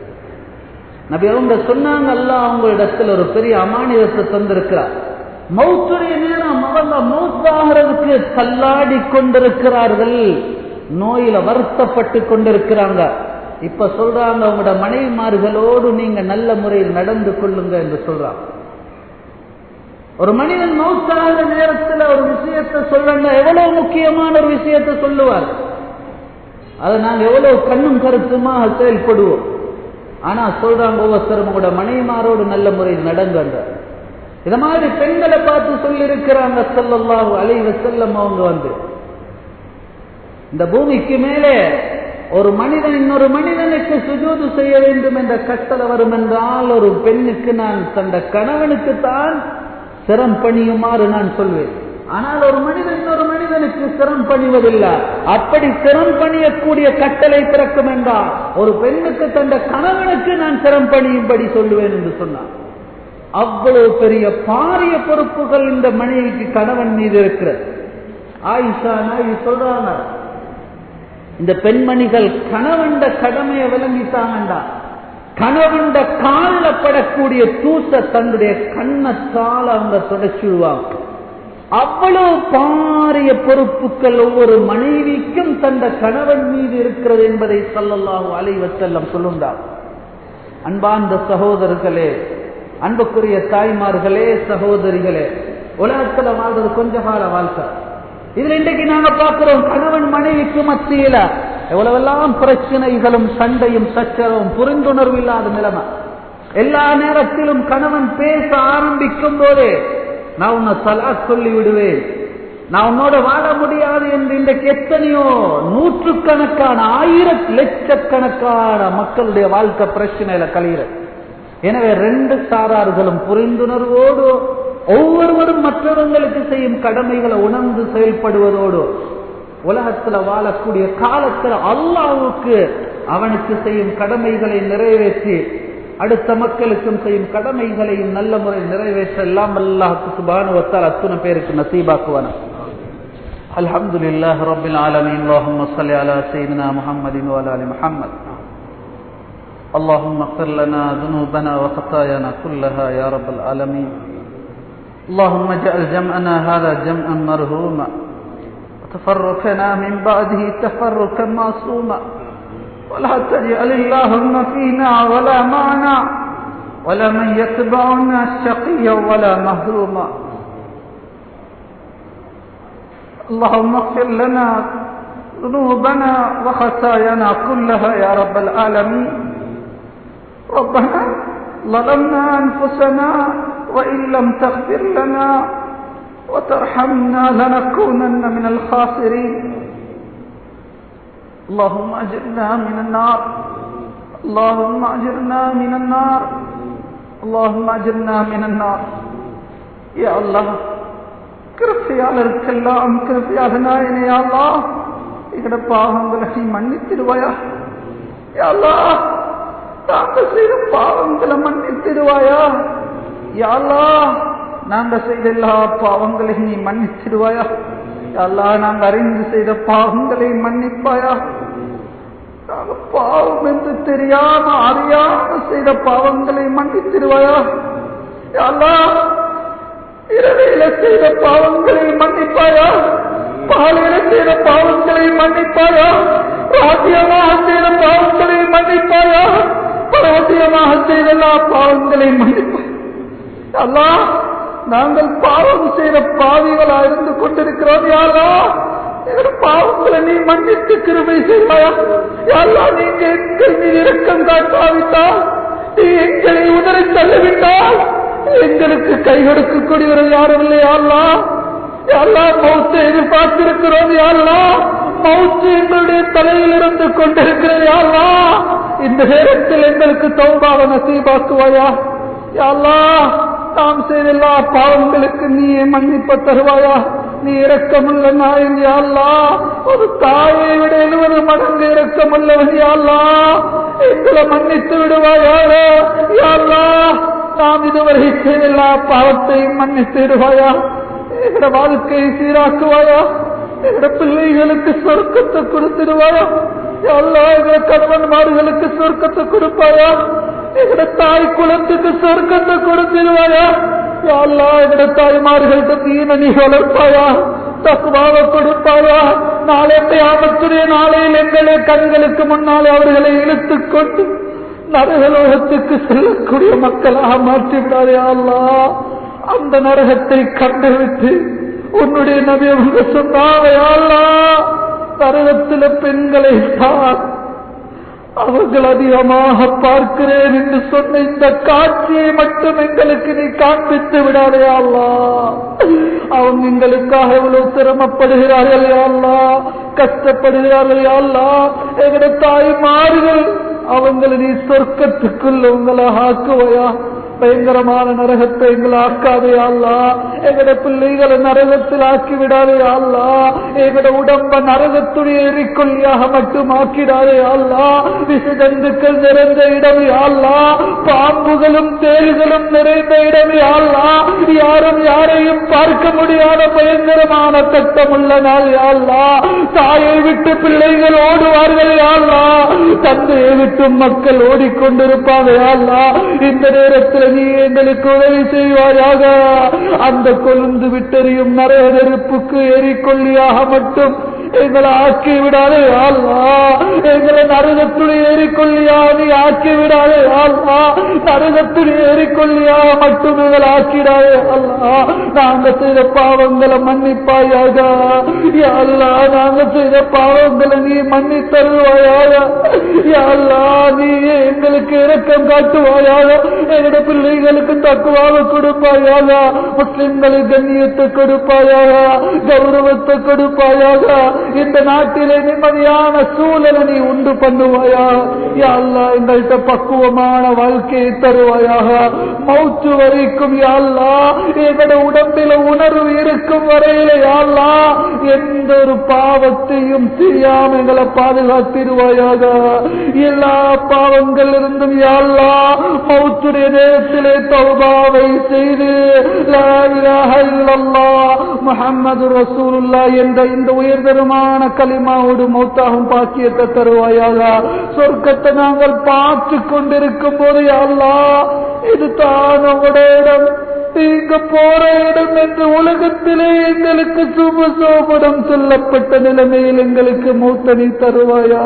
நபி அவங்க சொன்னாங்க அல்ல அவங்களிடத்தில் ஒரு பெரிய அமானியத்தை தந்திருக்கிறார் மௌத்துடைய நேரம் அவங்க மௌத்தாகிறதுக்கு தள்ளாடி கொண்டிருக்கிறார்கள் நோயில வருத்தப்பட்டு கொண்டிருக்கிறாங்க இப்ப சொல்றாங்க உங்களோட மனைவிமார்களோடு நீங்க நல்ல முறையில் நடந்து கொள்ளுங்க என்று சொல்றாங்க ஒரு மனிதன் மௌத்தாகிற நேரத்தில் ஒரு விஷயத்தை சொல்றா எவ்வளவு முக்கியமான ஒரு விஷயத்தை சொல்லுவார் அதை நாங்க எவ்வளவு கண்ணும் கருத்துமாக செயல்படுவோம் ஆனா சொல்றாங்க ஒவ்வொருத்தரும் கூட மனைவிமாரோடு நல்ல முறையில் நடங்க இத மாதிரி பெண்களை பார்த்து சொல்லி இருக்கிறாங்க சொல்லல்லாஹு அலைவ செல்லம் அவங்க வந்து இந்த பூமிக்கு மேலே ஒரு மனிதன் இன்னொரு மனிதனுக்கு சுஜூது செய்ய வேண்டும் என்ற கட்டளை வரும் என்றால் ஒரு பெண்ணுக்கு நான் தந்த கணவனுக்கு தான் சிரம் பணியுமாறு நான் சொல்வேன் ஆனால் ஒரு மனிதன் இன்னொரு மனிதனுக்கு சிரம் பணிவதில்லை அப்படி சிரம் பணியக்கூடிய கட்டளை பிறக்கும் என்றால் ஒரு பெண்ணுக்கு தந்த கணவனுக்கு நான் சிரம் பணியும்படி சொல்லுவேன் என்று சொன்னான் அவ்வளவு பெரிய பாரிய பொறுப்புகள் இந்த மனைவிக்கு கணவன் மீது இருக்கிறது ஆயிஷா நாயி சொல்றாங்க இந்த பெண்மணிகள் கணவண்ட கடமையை விளங்கிட்டாங்கண்டா கணவண்ட காலில் படக்கூடிய தூச தன்னுடைய கண்ணத்தால் அவங்க தொடச்சிடுவாங்க அவ்வளவு பாரிய பொறுப்புகள் ஒவ்வொரு மனைவிக்கும் தந்த கணவன் மீது இருக்கிறது என்பதை சொல்லல்லாஹு அலைவத்தெல்லாம் சொல்லுண்டார் அன்பார்ந்த சகோதரர்களே அன்புக்குரிய தாய்மார்களே சகோதரிகளே உலகத்துல வாழ்றது கொஞ்ச கால வாழ்க்கை இதுல இன்றைக்கு நாங்க பார்க்கிறோம் கணவன் மனைவிக்கு மத்தியில எவ்வளவெல்லாம் பிரச்சனைகளும் சண்டையும் சச்சரவும் புரிந்துணர்வு இல்லாத நிலைமை எல்லா நேரத்திலும் கணவன் பேச ஆரம்பிக்கும் போதே நான் உன்னை சலா சொல்லி விடுவேன் நான் உன்னோட வாழ முடியாது என்று இன்றைக்கு எத்தனையோ நூற்றுக்கணக்கான ஆயிர லட்சக்கணக்கான மக்களுடைய வாழ்க்கை பிரச்சனையில கழிகிற எனவே ரெண்டு சாரார்களும் புரிந்துணர்வோடு ஒவ்வொருவரும் மற்றவங்களுக்கு செய்யும் கடமைகளை உணர்ந்து செயல்படுவதோடு உலகத்துல வாழக்கூடிய காலத்துல அல்லாவுக்கு அவனுக்கு செய்யும் கடமைகளை நிறைவேற்றி அடுத்த மக்களுக்கும் செய்யும் கடமைகளையும் நல்ல முறை நிறைவேற்ற எல்லாம் அல்லாஹுக்கு சுபானுவத்தால் அத்துணை பேருக்கு நசீபாக்குவான الحمد لله رب العالمين اللهم صل على سيدنا محمد وعلى ال محمد اللهم اغفر لنا ذنوبنا وخطايانا كلها يا رب العالمين اللهم اجعل جمعنا هذا جمعا مرهوما وتفرقنا من بعده تفرقا معصوما ولا تجعل اللهم فينا ولا معنا ولا من يتبعنا شقيا ولا مهروما اللهم اغفر لنا ذنوبنا وخطايانا كلها يا رب العالمين ربنا ظلمنا انفسنا وان لم تغفر لنا وترحمنا لنكونن من الخاسرين اللهم اجرنا من النار اللهم اجرنا من النار اللهم اجرنا من النار يا الله கிருப்பையாளருக்கெல்லாம் கிருப்பையாக நாயனே அல்லா எங்கட பாவங்களை நீ மன்னித்திருவாயா யாழ்லா நாங்க செய்த பாவங்களை மன்னித்திருவாயா யாழ்லா நாங்க செய்த எல்லா பாவங்களையும் நீ மன்னிச்சிடுவாயா யாழ்லா நாங்க அறிந்து செய்த பாவங்களை மன்னிப்பாயா நாங்க பாவம் என்று தெரியாம அறியாம செய்த பாவங்களை மன்னித்திருவாயா யாழ்லா இரவையில செய்த பாவங்களை மன்னிப்பாயா பாலையில செய்த பாவங்களை மன்னிப்பாயா ராஜ்யமாக செய்த பாவங்களை மன்னிப்பாயா பராஜயமாக செய்த எல்லா பாவங்களை மன்னிப்பாயா அல்லா நாங்கள் பாவம் செய்த பாவிகளா இருந்து கொண்டிருக்கிறோம் யாரா எங்களோட பாவங்களை நீ மன்னித்து கிருபை செய்வாயா யாரா நீங்க எங்கள் மீது இரக்கம் காட்டாவிட்டால் நீ எங்களை உதறி தள்ளிவிட்டால் எங்களுக்கு கை கொடுக்கக்கூடியவர் யாரும் இல்லை யாரா யாரா மௌத்தை எதிர்பார்த்திருக்கிறோம் யாரா மௌத்து எங்களுடைய தலையில் இருந்து கொண்டிருக்கிறது யாரா இந்த நேரத்தில் எங்களுக்கு தௌபாக நசீபாக்குவாயா யாரா நாம் செய்த எல்லா பாவங்களுக்கு நீயே மன்னிப்ப தருவாயா நீ இரக்கமுள்ள நாயன் யாழ்லா ஒரு தாயை விட எழுபது மடங்கு இரக்கமுள்ளவன் யாழ்லா எங்களை மன்னித்து விடுவாயாக யாழ்லா நாம் இதுவரை செய்த எல்லா பாவத்தையும் மன்னித்து விடுவாயா எங்களோட வாழ்க்கையை சீராக்குவாயா எங்களோட பிள்ளைகளுக்கு சொர்க்கத்தை கொடுத்துடுவாயா எல்லா எங்களோட கணவன்மார்களுக்கு சொர்க்கத்தை கொடுப்பாயா எங்களோட தாய் குலத்துக்கு சொர்க்கத்தை கொடுத்துடுவாயா எல்லா எங்களோட தாய்மார்கள்ட்ட தீன நீ வளர்ப்பாயா தக்குவாக கொடுப்பாயா நாளை ஆபத்துடைய நாளையில் எங்களை கண்களுக்கு முன்னாலே அவர்களை இழுத்துக் கொண்டு நரகலோகத்துக்கு செல்லக்கூடிய மக்களாக மாற்றி விடாதே அல்லா அந்த நரகத்தை கண்டுவிட்டு உன்னுடைய நபி அவங்க சொன்னாங்க அல்லா நரகத்தில பெண்களை தான் அவர்கள் அதிகமாக பார்க்கிறேன் என்று சொன்ன இந்த காட்சியை மட்டும் எங்களுக்கு நீ காண்பித்து விடாதே அல்லா அவங்க எங்களுக்காக எவ்வளவு சிரமப்படுகிறார்கள் அல்லா கஷ்டப்படுகிறார்கள் அல்லா எங்களுடைய தாய்மார்கள் அவங்களை நீ சொர்க்கத்துக்குள்ள உங்களை ஆக்குவையா பயங்கரமான நரகத்தை எங்களை ஆக்காதே அல்லா எங்கட பிள்ளைகளை நரகத்தில் ஆக்கி விடாதே அல்லா எங்கட உடம்ப நரகத்துடைய எரிக்கொல்லியாக மட்டும் ஆக்கிடாதே அல்லா விசஜந்துக்கள் நிறைந்த இடம் அல்லா பாம்புகளும் தேள்களும் நிறைந்த இடம் அல்லா யாரும் யாரையும் பார்க்க முடியாத பயங்கரமான கட்டமுள்ள நாள் அல்லா தாயை விட்டு பிள்ளைகள் ஓடுவார்கள் அல்லா தந்தையை விட்டு மக்கள் ஓடிக்கொண்டிருப்பாங்க அல்லா இந்த நேரத்தில் நீ எங்களுக்கு உதவி செய்வாயாக அந்த கொழுந்து விட்டெறியும் நரக நெருப்புக்கு எரிக்கொல்லியாக மட்டும் எங்களை ஆக்கி விடாதே ஆள்வா எங்களை நரகத்துடைய எரிக்கொல்லியா நீ ஆக்கி விடாதே ஆள்வா நரகத்துடைய எரிக்கொல்லியா மட்டும் எங்களை ஆக்கிடாதே அல்லா நாங்க செய்த பாவங்களை மன்னிப்பாயாக அல்லா நாங்க செய்த பாவங்களை நீ மன்னித்தருவாயாக அல்லா நீ எங்களுக்கு இரக்கம் காட்டுவாயாக எங்களுடைய பிள்ளைகளுக்கு தக்குவாக கொடுப்பாயாக முஸ்லிம்களுக்கு கண்ணியத்தை கொடுப்பாயாக கௌரவத்தை கொடுப்பாயாக இந்த நாட்டிலே நிம்மதியான சூழலை நீ உண்டு பண்ணுவாயா யாழ்லா எங்கள்கிட்ட பக்குவமான வாழ்க்கையை தருவாயாக மௌத்து வரைக்கும் யாழ்லா எங்களோட உடம்பில உணர்வு இருக்கும் வரையில யாழ்லா எந்த ஒரு பாவத்தையும் செய்யாம எங்களை பாதுகாத்திருவாயாக எல்லா பாவங்கள் இருந்தும் யாழ்லா மௌத்துடைய நேரத்திலே தௌபாவை செய்து முகமது ரசூலுல்லா என்ற இந்த உயர்தரமான களிமாவோடு மௌத்தாகும் பாக்கியத்தை தருவாயாக சொர்க்கத்தை நாங்கள் பார்த்து கொண்டிருக்கும் போது அல்லா இது தான் உங்களோட இடம் நீங்க போற இடம் என்று உலகத்திலே எங்களுக்கு சுபசோபடம் சொல்லப்பட்ட நிலைமையில் எங்களுக்கு மூத்தனி தருவாயா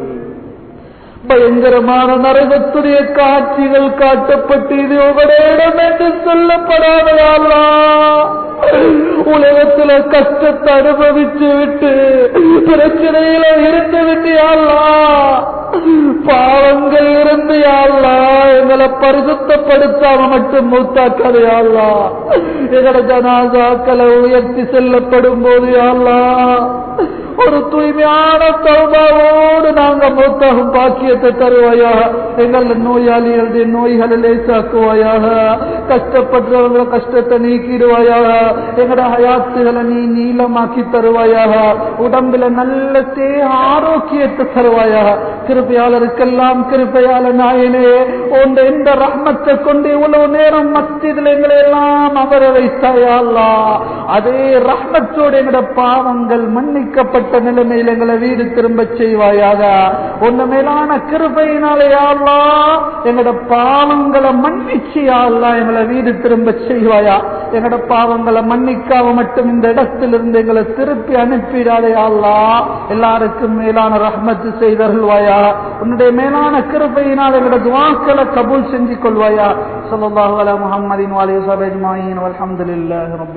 பயங்கரமான நரகத்துடைய காட்சிகள் காட்டப்பட்டு இது உங்களிடம் என்று சொல்லப்படாதயாலா உலகத்துல கஷ்டத்தை அனுபவிச்சு விட்டு பிரச்சனையில இருந்து விட்டு யாழ்லா பாவங்கள் இருந்து யாழ்லா எங்களை பரிசுத்தப்படுத்தாம மட்டும் மூத்தாக்காது யாழ்லா எங்கட ஜனாசாக்களை உயர்த்தி செல்லப்படும் போது யாழ்லா ஒரு தூய்மையான தௌபாவோடு நாங்க மூத்தாகும் பாக்கியத்தை தருவாயாக எங்கள் நோயாளிகளுடைய நோய்களை லேசாக்குவாயாக கஷ்டப்படுறவங்கள கஷ்டத்தை நீக்கிடுவாயாக எங்கட ஹயாத்துகளை நீ நீளமாக்கி தருவாயாக உடம்புல நல்ல தே ஆரோக்கியத்தை தருவாயாக கிருப்பையாளருக்கெல்லாம் கிருப்பையாள நாயனே உண்ட இந்த ரஹ்மத்தை கொண்டு இவ்வளவு நேரம் மத்தியில் எங்களை எல்லாம் அமர வைத்தாயல்லா அதே ரஹ்மத்தோடு எங்கட பாவங்கள் மன்னிக்கப்பட்ட நிலைமையில் எங்களை வீடு திரும்ப செய்வாயாக உன்ன மேலான கிருபையினாலே யாழ்லா எங்கட பாவங்களை மன்னிச்சு யாழ்லா எங்களை வீடு திரும்ப செய்வாயா எங்கட பாவங்களை மன்னிக்காம மட்டும் இந்த இடத்திலிருந்து எங்களை திருப்பி அனுப்பிடாதே யாழ்லா எல்லாருக்கும் மேலான ரஹ்மத்து செய்தருள்வாயா உன்னுடைய மேலான கிருபையினால் எங்களோட துவாக்களை கபூல் செஞ்சு கொள்வாயா சொல்லல்லாஹு அலா முஹம்மதின் வாலிய சபேஜ்மாயின் அல்ஹம்துலில்லாஹி ரப்பில்